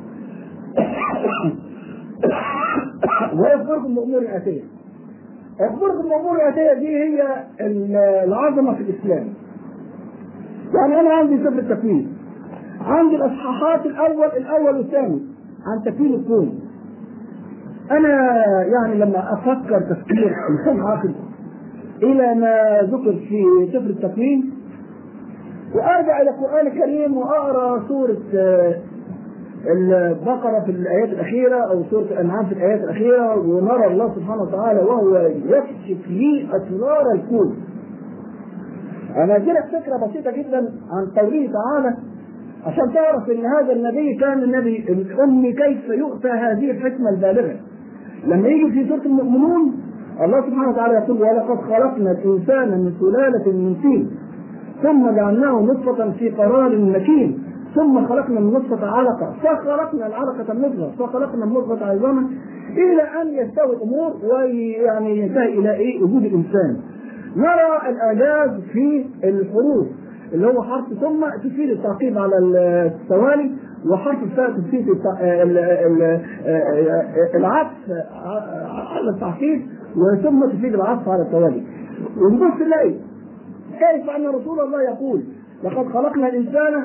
ويخبركم بامور اتيه يخبركم بامور اتيه دي هي العظمه في الاسلام يعني انا عندي سفر التكوين عندي الاصحاحات الاول الاول والثاني عن تكوين الكون انا يعني لما افكر تفكير انسان عاقل الى ما ذكر في سفر التكوين وارجع الى القران الكريم واقرا سوره آه، البقره في الايات الاخيره او سوره الانعام في الايات الاخيره ونرى الله سبحانه وتعالى وهو يكشف لي اسرار الكون. انا ادي لك فكره بسيطه جدا عن قوله تعالى عشان تعرف ان هذا النبي كان النبي الامي كيف يؤتى هذه الحكمه البالغه. لما يجي في سوره المؤمنون الله سبحانه وتعالى يقول ولقد خلقنا الانسان من سلاله من طين ثم جعلناه نطفة في قرار مكين ثم خلقنا النطفة علقة فخلقنا العلقة مضغة فخلقنا المضغة عظاما إلى أن يستوي الأمور ويعني ينتهي إلى إيه وجود الإنسان نرى الإعجاز في الحروف اللي هو حرف ثم تفيد التعقيب على التوالي وحرف الثاء تفيد التع- ال- ال- العطف على التعقيب وثم تفيد العطف على التوالي ونبص نلاقي كيف ان رسول الله يقول لقد خلقنا الانسان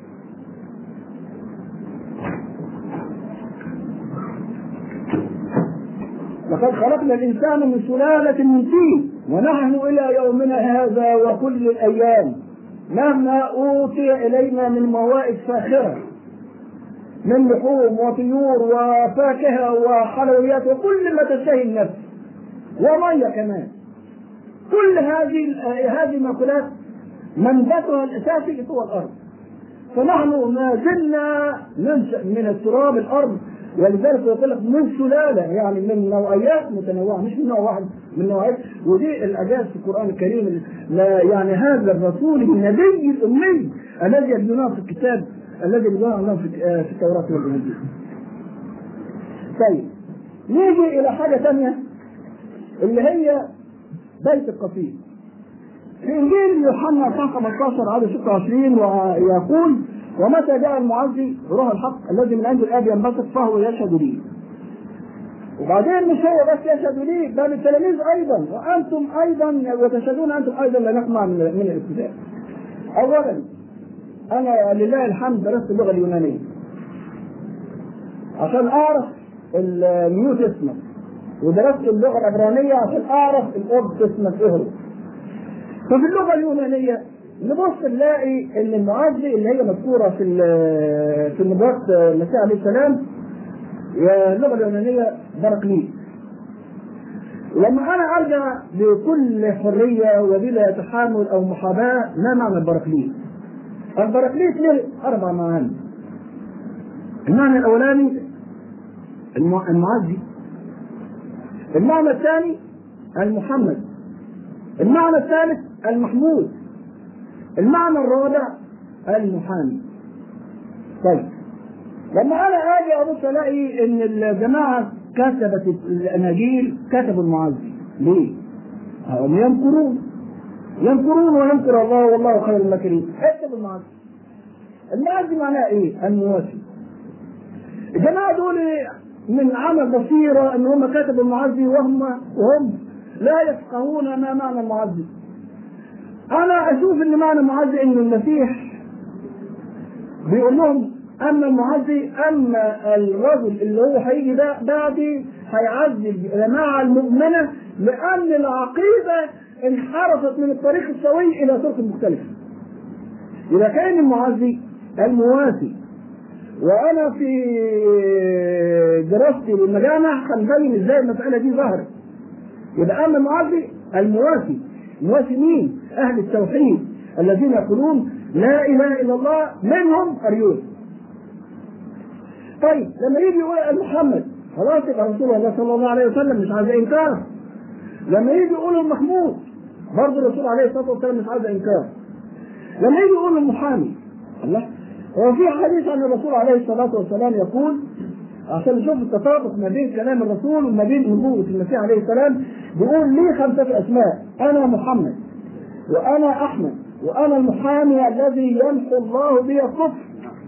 لقد خلقنا الانسان من سلاله من طين ونحن الى يومنا هذا وكل الايام مهما اوتي الينا من موائد فاخره من لحوم وطيور وفاكهه وحلويات وكل ما تشتهي النفس وميه كمان كل هذه هذه المأكولات منبتها الأساسي هو الأرض فنحن ما زلنا ننشأ من التراب الأرض ولذلك يقول لك من سلالة يعني من نوعيات متنوعة مش من نوع واحد من نوعيات ودي الإعجاز في القرآن الكريم لا يعني هذا الرسول النبي الأمي الذي يبدونه في الكتاب الذي يبدونه الله في في التوراة والإنجيل. طيب نيجي إلى حاجة ثانية اللي هي بيت القصيد في انجيل يوحنا اصحاح 15 عدد 26 ويقول ومتى جاء المعزي روح الحق الذي من عند الاب ينبثق فهو يشهد لي وبعدين مش هو بس يشهد لي بل التلاميذ ايضا وانتم ايضا وتشهدون انتم ايضا لا نسمع من من الابتداء. اولا انا لله الحمد درست اللغه اليونانيه عشان اعرف النيو تستمنت ودرست اللغه العبرانيه عشان اعرف الاولد تستمنت ايه هو. ففي اللغه اليونانيه نبص نلاقي ان المعزي اللي هي مذكوره في ال- في نبوات المسيح عليه السلام يا اللغه اليونانيه برقليت لما انا ارجع بكل حريه وبلا تحامل او محاباه ما معنى البراكليت؟ البراكليت له اربع معاني المعنى الاولاني الم- المعزي المعنى الثاني المحمد المعنى الثالث المحمود المعنى الرابع المحامي طيب لما انا اجي ابص الاقي ان الجماعه كتبت الاناجيل كتبوا المعزي ليه؟ هم ينكرون ينكرون وينكر الله والله خير الماكرين اكتب المعزي المعزي معناه ايه؟ المواسي الجماعه دول من عمل بصيره ان هم كتبوا المعزي وهم وهم لا يفقهون ما معنى المعزي انا اشوف ان معنى المعزي ان المسيح بيقول لهم اما المعزي اما الرجل اللي هو هيجي ده بعدي هيعزي الجماعه المؤمنه لان العقيده انحرفت من الطريق السوي الى طرق مختلفه. اذا كان المعزي المواسي وانا في دراستي للمجامع هنبين ازاي المساله دي ظهرت. يبقى اما المعزي المواسي مواسي مين؟ اهل التوحيد الذين يقولون لا اله الا الله منهم اريوس طيب لما يجي يقول محمد خلاص يبقى رسول الله صلى الله عليه وسلم مش عايز انكار لما يجي يقول المحمود برضه الرسول عليه الصلاه والسلام مش عايز انكار لما يجي يقول المحامي الله هو في حديث عن الرسول عليه الصلاه والسلام يقول عشان نشوف التطابق ما بين كلام الرسول وما بين نبوة المسيح عليه السلام بيقول لي خمسة أسماء أنا محمد وأنا أحمد وأنا المحامي الذي يمحو الله بي الكفر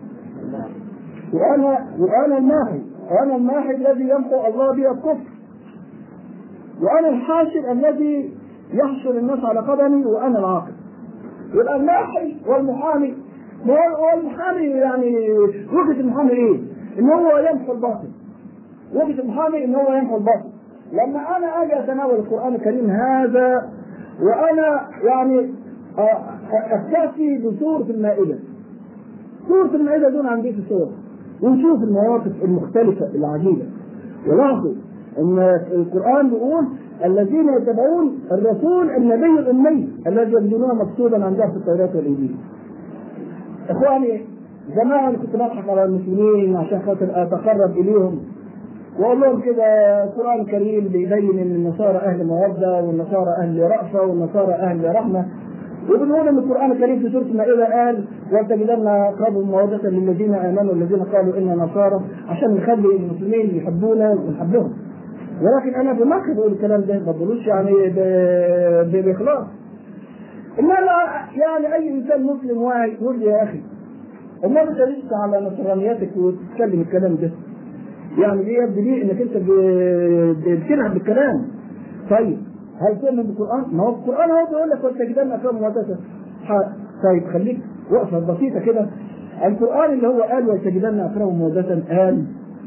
وأنا وأنا الماحي وأنا الماحي الذي يمحو الله بي الكفر وأنا الحاشر الذي يحشر الناس على قدمي وأنا العاقل يبقى الماحي والمحامي ما هو المحامي يعني وجهة المحامي إيه؟ ان هو يمحو الباطل وجهة المحامي ان هو يمحو الباطل لما انا اجي اتناول القران الكريم هذا وانا يعني اكتفي بسوره المائده سوره المائده دون عن بيت السور ونشوف المواقف المختلفه العجيبه ولاحظوا ان القران بيقول الذين يتبعون الرسول النبي الامي الذي يجدونه مكتوبا عندهم في التوراه والانجيل اخواني زمان انا كنت بضحك على المسلمين عشان خاطر اتقرب اليهم واقول لهم كده القران الكريم بيبين ان النصارى اهل موده والنصارى اهل رأفه والنصارى اهل رحمه وبنقول ان القران الكريم في سوره المائده قال وتجدن اقربهم موده للذين امنوا الذين قالوا انا نصارى عشان نخلي المسلمين يحبونا ونحبهم ولكن انا بمكر بقول الكلام ده ما بقولوش يعني باخلاص انما يعني اي انسان مسلم واعي يقول لي يا اخي وما بتدلش على نصرانيتك وتتكلم الكلام ده يعني دي يبدو لي انك انت بتلعب بالكلام طيب هل تؤمن بالقران؟ ما هو القران هو بيقول لك والتجدن اكرم مودة طيب خليك وقفه بسيطه كده القران اللي هو قال والتجدن اكرم مودة قال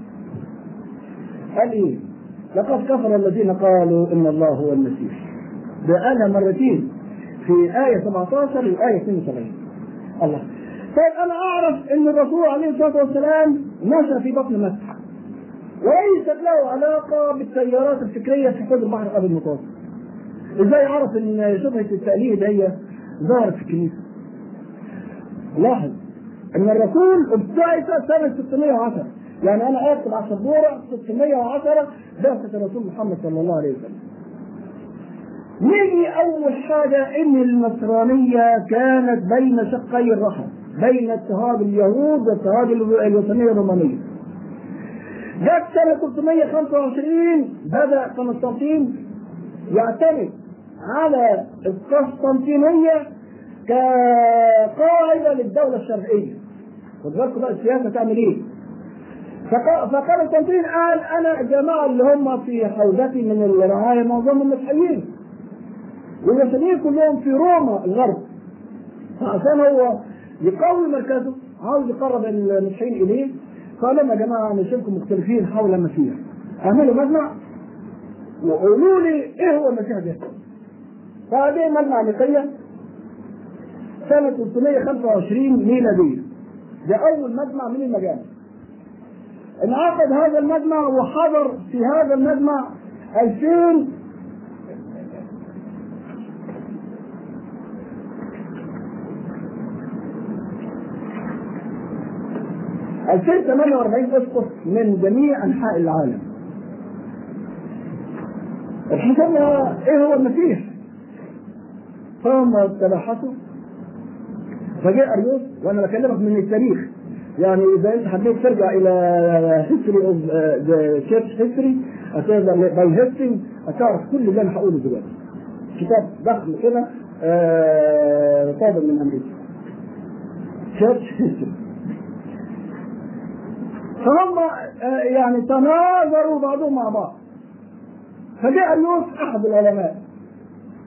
قال ايه؟ لقد كفر الذين قالوا ان الله هو المسيح ده قالها مرتين في آية 17 وآية 72 الله طيب انا اعرف ان الرسول عليه الصلاه والسلام نشا في بطن مكه وليست له علاقه بالتيارات الفكريه في حوض البحر الابيض المتوسط ازاي اعرف ان شبهه التاليه دي ظهرت في الكنيسه لاحظ ان الرسول ابتعث سنه 610 يعني انا اكتب على السبوره 610 بعثه الرسول محمد صلى الله عليه وسلم نيجي اول حاجه ان النصرانيه كانت بين شقي الرحم بين اضطهاد اليهود واضطهاد الوثنيه الرومانيه. جت سنه 325 بدا قسطنطين يعتمد على القسطنطينيه كقاعده للدوله الشرعيه. خد بالكم بقى السياسه تعمل ايه؟ فقسطنطين قال انا الجماعه اللي هم في حوزتي من الرعايه معظمهم مسيحيين. والمسيحيين كلهم في روما الغرب. فعشان هو يقوي مركزه عاوز يقرب المسيحيين اليه قال لهم يا جماعه انا شايفكم مختلفين حول المسيح اعملوا مجمع وقولوا لي ايه هو المسيح ده فهذه مجمع نقيه سنة 325 ميلادية ده أول مجمع من المجامع انعقد هذا المجمع وحضر في هذا المجمع 2000 2048 اسقف من جميع انحاء العالم. حسبنا ايه هو المسيح؟ فهم تبحثوا فجاء اريوس وانا بكلمك من التاريخ يعني اذا انت حبيت ترجع الى هيستوري اوف ذا تشيرش هيستوري هتقدر باي هيستنج هتعرف كل اللي انا هقوله دلوقتي. كتاب ضخم كده صادر من امريكا. تشيرش هيستوري. فهم يعني تناظروا بعضهم مع بعض فجاء اليوس احد العلماء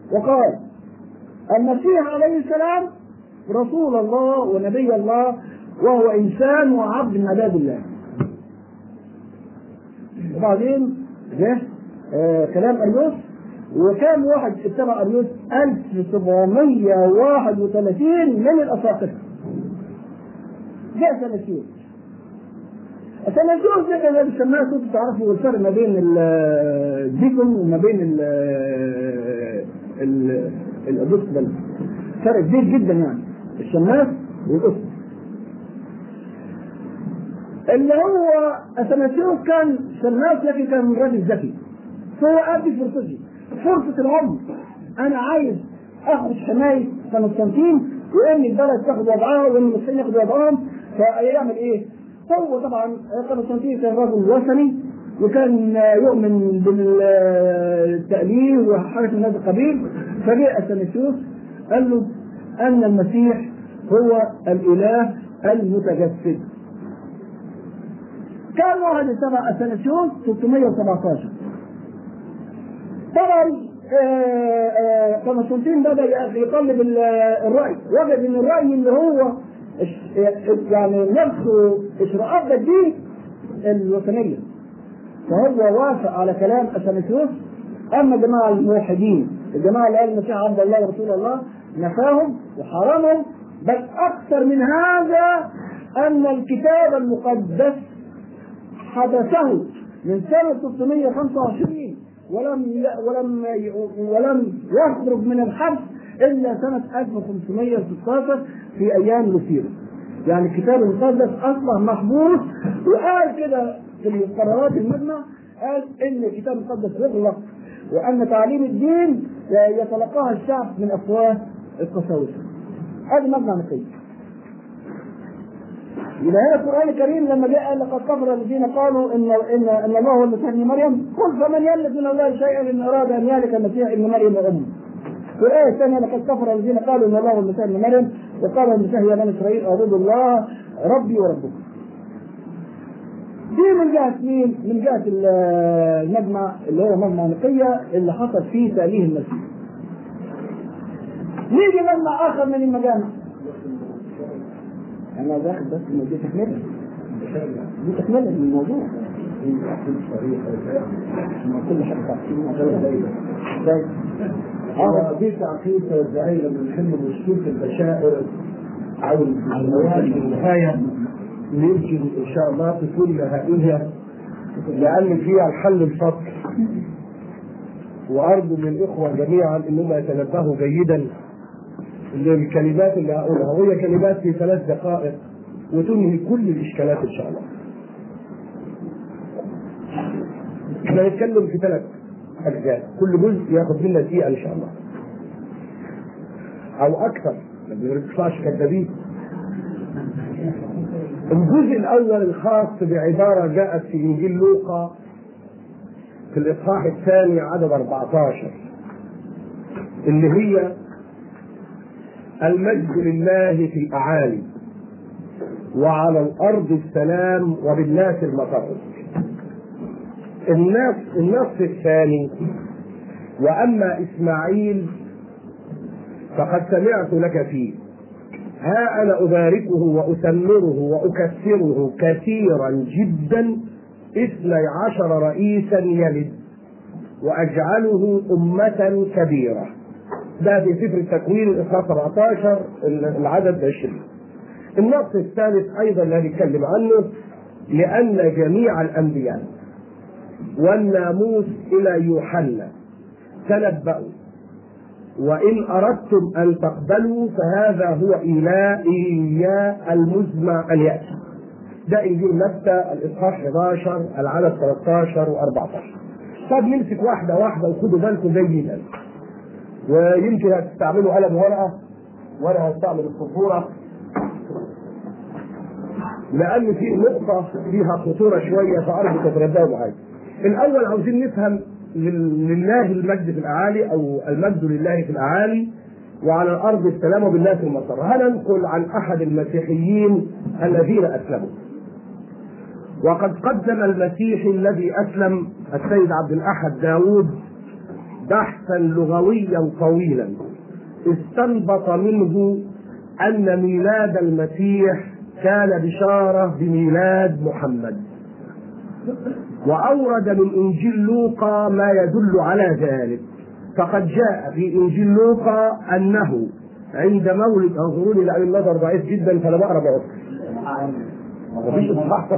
وقال المسيح عليه السلام رسول الله ونبي الله وهو انسان وعبد من عباد الله وبعدين جه آه كلام اريوس وكان واحد اتبع اريوس 1731 من الاساقفه جاء سنتين التنازل ده كان بيسموها كنتوا تعرفوا الفرق ما بين الديكون وما بين ال ال الأدوسبل فرق كبير جدا يعني الشماس والأسد اللي هو اثناسيوس كان شماس لكن كان راجل ذكي فهو ادي فرصتي فرصه العمر انا عايز اخد حمايه قسطنطين وان البلد تاخد وضعها وان المسلمين ياخدوا وضعهم فيعمل ايه؟ هو طبعا قسطنطين كان رجل وثني وكان يؤمن بالتأليه وحاجة من هذا القبيل فجاء اثناسيوس قال له أن المسيح هو الإله المتجسد كان واحد تبع اثناسيوس 617 طبعا قسطنطين بدا يطلب الراي وجد ان الراي اللي هو يعني نفسه اشراءات الدين الوثنيه فهو وافق على كلام اثناسيوس اما جماعه الموحدين الجماعه اللي قال المسيح عبد الله ورسول الله نفاهم وحرمهم بل اكثر من هذا ان الكتاب المقدس حدثه من سنة 625 ولم ولم ولم يخرج من الحبس إلا سنة 1516 في أيام لوسير. يعني الكتاب المقدس أصبح محبوس وقال كده في القرارات المجمع قال إن الكتاب المقدس يغلق وأن تعليم الدين يتلقاها الشعب من أفواه القساوسة. هذا مجمع نقي. يبقى هنا القران الكريم لما جاء قال لقد كفر الذين قالوا ان ان ان الله هو المسيح ابن مريم قل فمن يملك من الله شيئا ان اراد ان يهلك المسيح ابن مريم وامه. في الآية الثانية لقد كفر الذين قالوا إن الله هو المسيح ابن مريم وقال المسيح يا بني إسرائيل اعبدوا الله ربي وربكم. دي من جهة مين؟ من جهة المجمع اللي هو مجمع نقية اللي حصل فيه تأليه المسيح. نيجي مجمع آخر من المجامع انا داخل بس ان دي تكمله دي تكمله من الموضوع كل حاجه تعقيد اه دي تعقيد توزيعيه لما نحل مشكله البشائر او النوادي في النهايه يمكن ان شاء الله تكون نهائيه لان فيها الحل الفصل وارجو من الاخوه جميعا انهم يتنبهوا جيدا للكلمات اللي هقولها وهي كلمات في ثلاث دقائق وتنهي كل الاشكالات ان شاء الله. احنا هنتكلم في ثلاث اجزاء كل جزء ياخد منا دقيقه ان شاء الله. او اكثر ما بنطلعش كذابين. الجزء الاول الخاص بعباره جاءت في انجيل لوقا في الاصحاح الثاني عدد 14 اللي هي المجد لله في الأعالي وعلى الأرض السلام وبالناس المطر النص النص الثاني وأما إسماعيل فقد سمعت لك فيه ها أنا أباركه وأثمره وأكثره كثيرا جدا اثني عشر رئيسا يلد وأجعله أمة كبيرة ده في سفر التكوين الاصحاح 17 العدد 20 النص الثالث ايضا لا نتكلم عنه لان جميع الانبياء والناموس الى يوحنا تنبأوا وإن أردتم أن تقبلوا فهذا هو إيلاء إياه المزمع أن يأتي. ده إنجيل متى الإصحاح 11 العدد 13 و14. طب نمسك واحدة واحدة وخدوا بالكم جيدا. ويمكن هتستعملوا قلم ورقه وانا هستعمل الصفوره لان في نقطه فيها خطوره شويه فارجو تترددوا معايا. الاول عاوزين نفهم لله المجد في الاعالي او المجد لله في الاعالي وعلى الارض السلام وبالناس المطر. هننقل عن احد المسيحيين الذين اسلموا. وقد قدم المسيحي الذي اسلم السيد عبد الاحد داوود بحثا لغويا طويلا استنبط منه ان ميلاد المسيح كان بشارة بميلاد محمد وأورد من إنجيل لوقا ما يدل على ذلك فقد جاء في إنجيل لوقا أنه عند مولد انظروا لي لأن النظر ضعيف جدا فأنا بقرا بعض مفيش إصحاح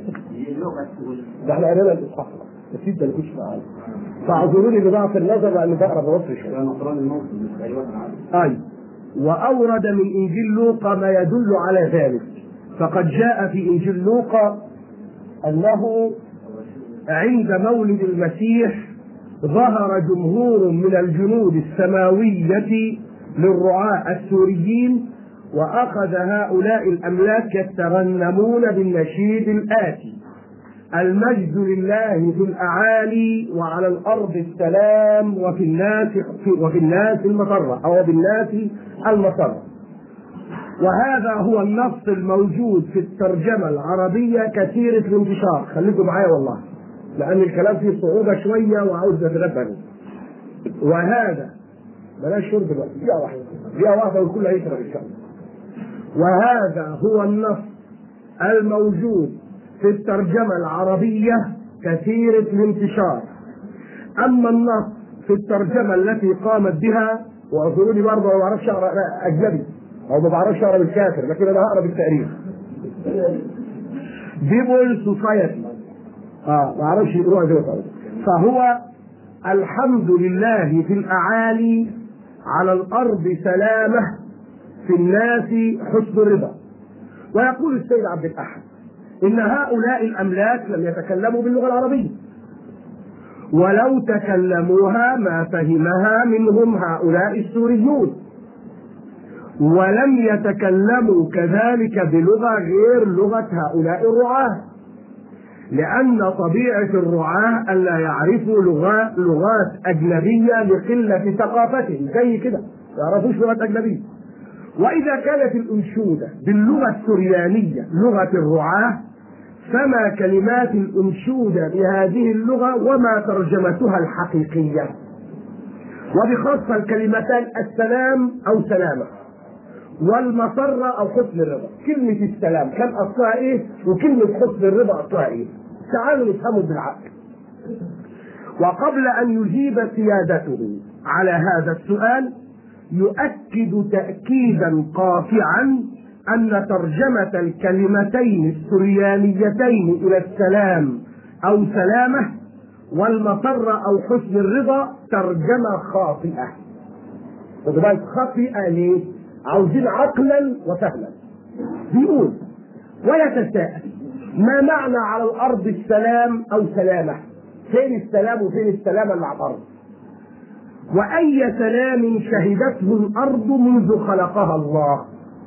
ده احنا قرينا الإصحاح بس انت اللي كنتش معايا فاعذروني بضعف النظر لأن بقرا بعصر شوية نصران الموسم ايوه انا عارف أي وأورد من إنجيل لوقا ما يدل على ذلك فقد جاء في إنجيل لوقا أنه عند مولد المسيح ظهر جمهور من الجنود السماوية للرعاة السوريين وأخذ هؤلاء الأملاك يترنمون بالنشيد الآتي المجد لله في الأعالي وعلى الأرض السلام وفي الناس وفي الناس المسرة أو بالناس المسرة وهذا هو النص الموجود في الترجمة العربية كثيرة الانتشار خليكم معايا والله لأن الكلام فيه صعوبة شوية وعاوز أتنبه وهذا بلاش شرب دلوقتي دقيقة واحدة دقيقة واحدة والكل هيشرب إن شاء الله وهذا هو النص الموجود في الترجمة العربية كثيرة الانتشار أما النص في الترجمة التي قامت بها واعذروني برضه ما بعرفش اقرا اجنبي او ما بعرفش اقرا بالكافر لكن انا هقرا بالتاريخ بيبول سوسايتي اه ما اعرفش يقروها زي ما فهو الحمد لله في الاعالي على الارض سلامه في الناس حسن الرضا ويقول السيد عبد الاحد ان هؤلاء الاملاك لم يتكلموا باللغه العربيه ولو تكلموها ما فهمها منهم هؤلاء السوريون ولم يتكلموا كذلك بلغه غير لغه هؤلاء الرعاه لأن طبيعة الرعاة ألا يعرفوا لغات لغات أجنبية لقلة ثقافتهم زي كده ما يعرفوش لغات أجنبية وإذا كانت الأنشودة باللغة السريانية لغة الرعاة فما كلمات الأنشودة بهذه اللغة وما ترجمتها الحقيقية وبخاصة الكلمتان السلام أو سلامة والمسرة أو حسن الرضا كلمة السلام كان أصلها إيه وكلمة حسن الرضا أصلها إيه تعالوا نفهمه بالعقل وقبل أن يجيب سيادته على هذا السؤال يؤكد تأكيدا قاطعا أن ترجمة الكلمتين السريانيتين إلى السلام أو سلامة والمسرة أو حسن الرضا ترجمة خاطئة. خدوا بالك خاطئة ليه؟ عاوزين عقلا وفهما. بيقول ويتساءل ما معنى على الأرض السلام أو سلامة؟ فين السلام وفين السلامة اللي على الأرض؟ وأي سلام شهدته الأرض منذ خلقها الله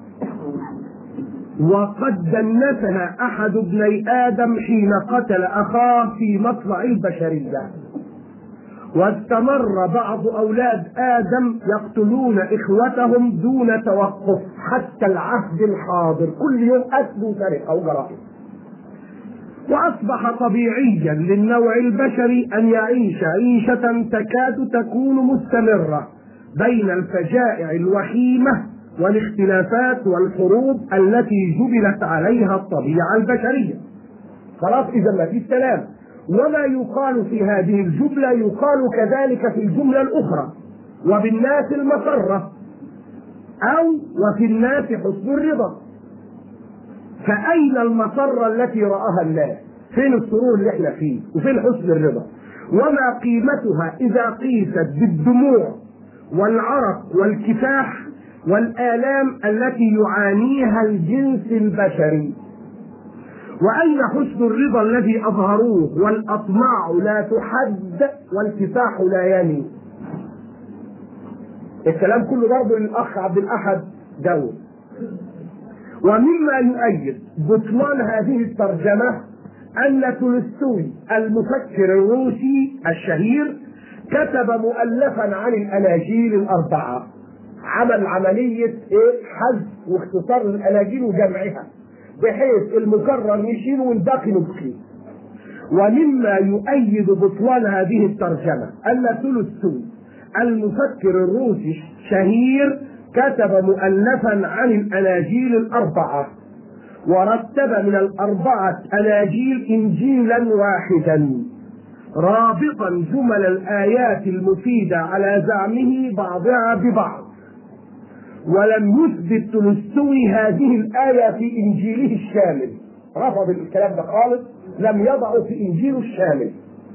وقد دنسها أحد ابني آدم حين قتل أخاه في مطلع البشرية واستمر بعض أولاد آدم يقتلون إخوتهم دون توقف حتى العهد الحاضر كل يوم قتل وسرقة وجرائم وأصبح طبيعيا للنوع البشري أن يعيش عيشة تكاد تكون مستمرة بين الفجائع الوخيمة والاختلافات والحروب التي جبلت عليها الطبيعة البشرية خلاص إذا ما في سلام وما يقال في هذه الجملة يقال كذلك في الجملة الأخرى وبالناس المسرة أو وفي الناس حسن الرضا فأين المسرة التي رآها الناس فين السرور اللي احنا فيه وفين حسن الرضا وما قيمتها إذا قيست بالدموع والعرق والكفاح والآلام التي يعانيها الجنس البشري وأين حسن الرضا الذي أظهروه والأطماع لا تحد والكفاح لا يني الكلام كله برضه للأخ عبد الأحد داود ومما يؤيد بطلان هذه الترجمة أن تولستوي المفكر الروسي الشهير كتب مؤلفا عن الأناجيل الأربعة عمل عملية إيه حذف واختصار الأناجيل وجمعها بحيث المكرر يشيل والباقي نسخي ومما يؤيد بطلان هذه الترجمة أن تولستوي المفكر الروسي الشهير كتب مؤلفا عن الأناجيل الأربعة ورتب من الأربعة أناجيل إنجيلا واحدا رابطا جمل الآيات المفيدة على زعمه بعضها ببعض ولم يثبت تولستوي هذه الآية في إنجيله الشامل رفض الكلام ده خالص لم يضعه في إنجيله الشامل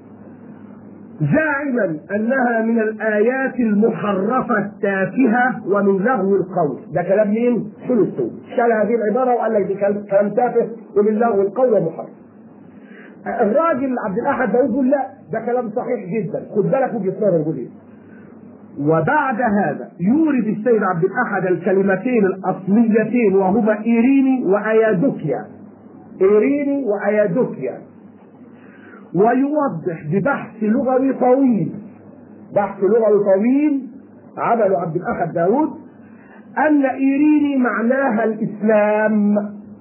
زاعما انها من الايات المحرفه التافهه ومن لغو القول ده كلام مين؟ تولستوي شال هذه العباره وقال لك دي كلام تافه ومن لغو القول ومحرف الراجل عبد الاحد ده يقول لا ده كلام صحيح جدا خد بالك وجهه نظر يقول ايه وبعد هذا يورد السيد عبد الاحد الكلمتين الاصليتين وهما ايريني وايادوكيا ايريني وايادوكيا ويوضح ببحث لغوي طويل بحث لغوي طويل عمله عبد الاحد داود ان ايريني معناها الاسلام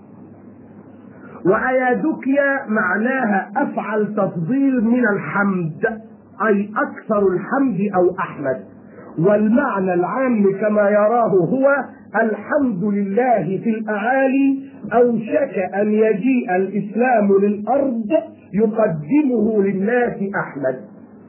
وايادوكيا معناها افعل تفضيل من الحمد اي اكثر الحمد او احمد والمعنى العام كما يراه هو الحمد لله في الاعالي اوشك ان يجيء الاسلام للارض يقدمه للناس احمد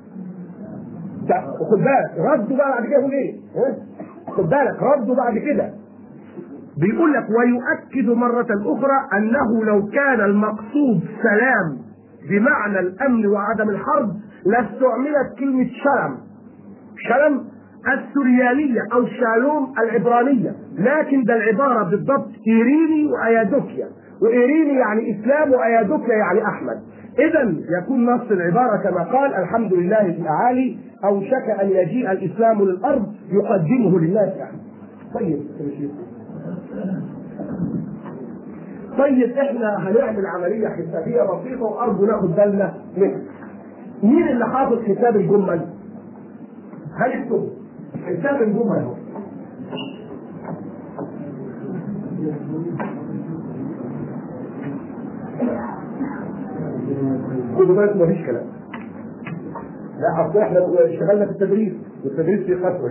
خد بالك ردوا بقى بعد كده يقول ايه؟ خد بالك ردوا بعد كده بيقول لك ويؤكد مرة أخرى أنه لو كان المقصود سلام بمعنى الأمن وعدم الحرب لاستعملت كلمة شلم شلم السريانية أو شالوم العبرانية لكن ده العبارة بالضبط إيريني وأيادوكيا وإيريني يعني إسلام وأيادوكيا يعني أحمد إذا يكون نص العبارة كما قال الحمد لله في الأعالي أوشك أن يجيء الإسلام للأرض يقدمه للناس يعني طيب طيب احنا هنعمل عملية حسابية بسيطة وأرجو ناخد بالنا منها. مين اللي حافظ حساب الجمل؟ هيكتب حساب الجمل اهو. خدوا بالكم مفيش كلام. لا اصل احنا اشتغلنا في التدريس والتدريس فيه خطوه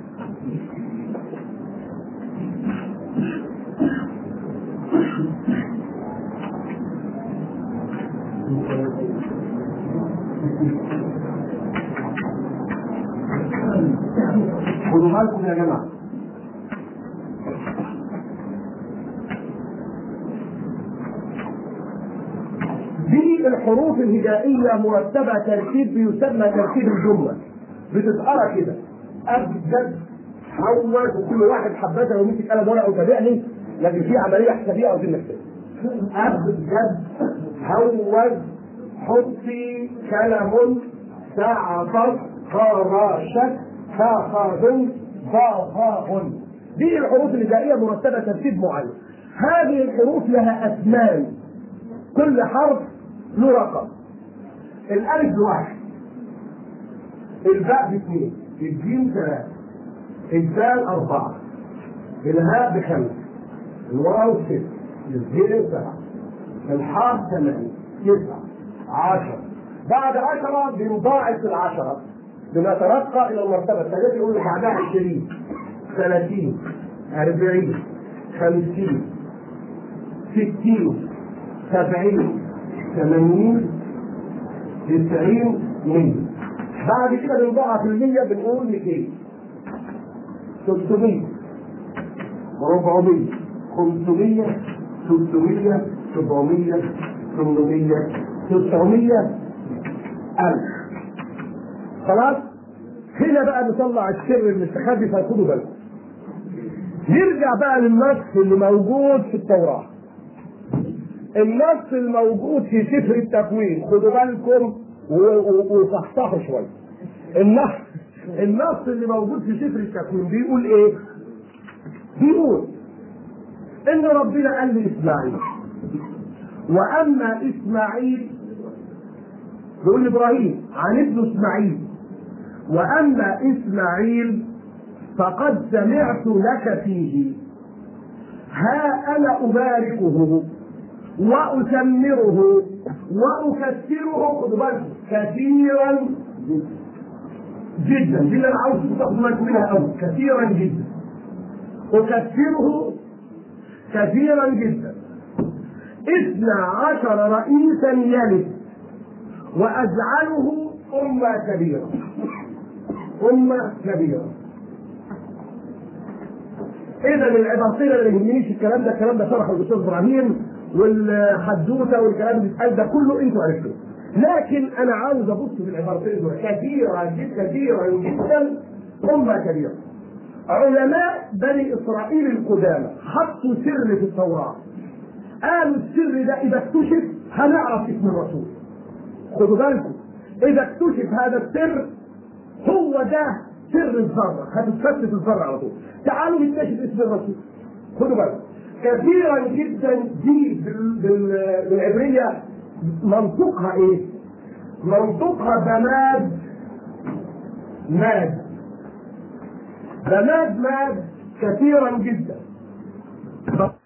خدوا بالكم يا جماعه دي الحروف الهجائية مرتبة ترتيب بيسمى ترتيب الجملة بتتقرا كده أبجد حول وكل واحد حبذا لو مسك قلم ورقة وتابعني لكن في عملية حسابية عاوزين نكتبها أبجد حول حطي كلم سعطت خراشت فخذ ضاخاء دي الحروف الهجائية مرتبة ترتيب معين هذه الحروف لها أسمان كل حرف له رقم الألف بواحد الباء باثنين الجيم ثلاثة الدال أربعة الهاء بخمسة الواو ستة الزين سبعة الحاء ثمانية تسعة عشرة بعد عشرة بنضاعف العشرة بنترقى إلى المرتبة الثالثة يقول بعدها عشرين ثلاثين أربعين خمسين ستين سبعين ثمانين تسعين مية بعد كده بنضعها في المية بنقول 200 300 400 500 600 700 800 900 ألف خلاص هنا بقى نطلع السر المستخبي فخدوا بالكم نرجع بقى للنص اللي موجود في التوراه النص الموجود في سفر التكوين خدوا بالكم وصحصحوا شويه النص النص اللي موجود في سفر التكوين بيقول ايه؟ بيقول ان ربنا قال لاسماعيل واما اسماعيل بيقول ابراهيم عن ابن اسماعيل واما اسماعيل فقد سمعت لك فيه ها انا اباركه وأثمره وأكثره خدوا بالكم كثيرا جدا دي اللي أنا عاوز تاخدوا بالكم منها أوي كثيرا جدا أكثره كثيرا جدا اثنا عشر رئيسا يلد وأجعله أمة كبيرة أمة كبيرة إذا العباطية اللي يهمنيش الكلام ده الكلام ده شرحه الأستاذ إبراهيم والحدوته والكلام اللي بيتقال ده كله أنتوا عرفتوه لكن أنا عاوز أبص في العبارتين دول كثيرة جدا كثيرة جدا أمة كبيرة علماء بني إسرائيل القدامى حطوا سر في التوراة قالوا السر ده إذا اكتشف هنعرف اسم الرسول خدوا بالكم إذا اكتشف هذا السر هو ده سر الذرة هتتفتت الذرة على طول تعالوا نكتشف اسم الرسول خدوا بالكم كثيرا جدا دي بال- بال- بالعبرية منطقها ايه؟ منطقها بماد ماد بماد ماد كثيرا جدا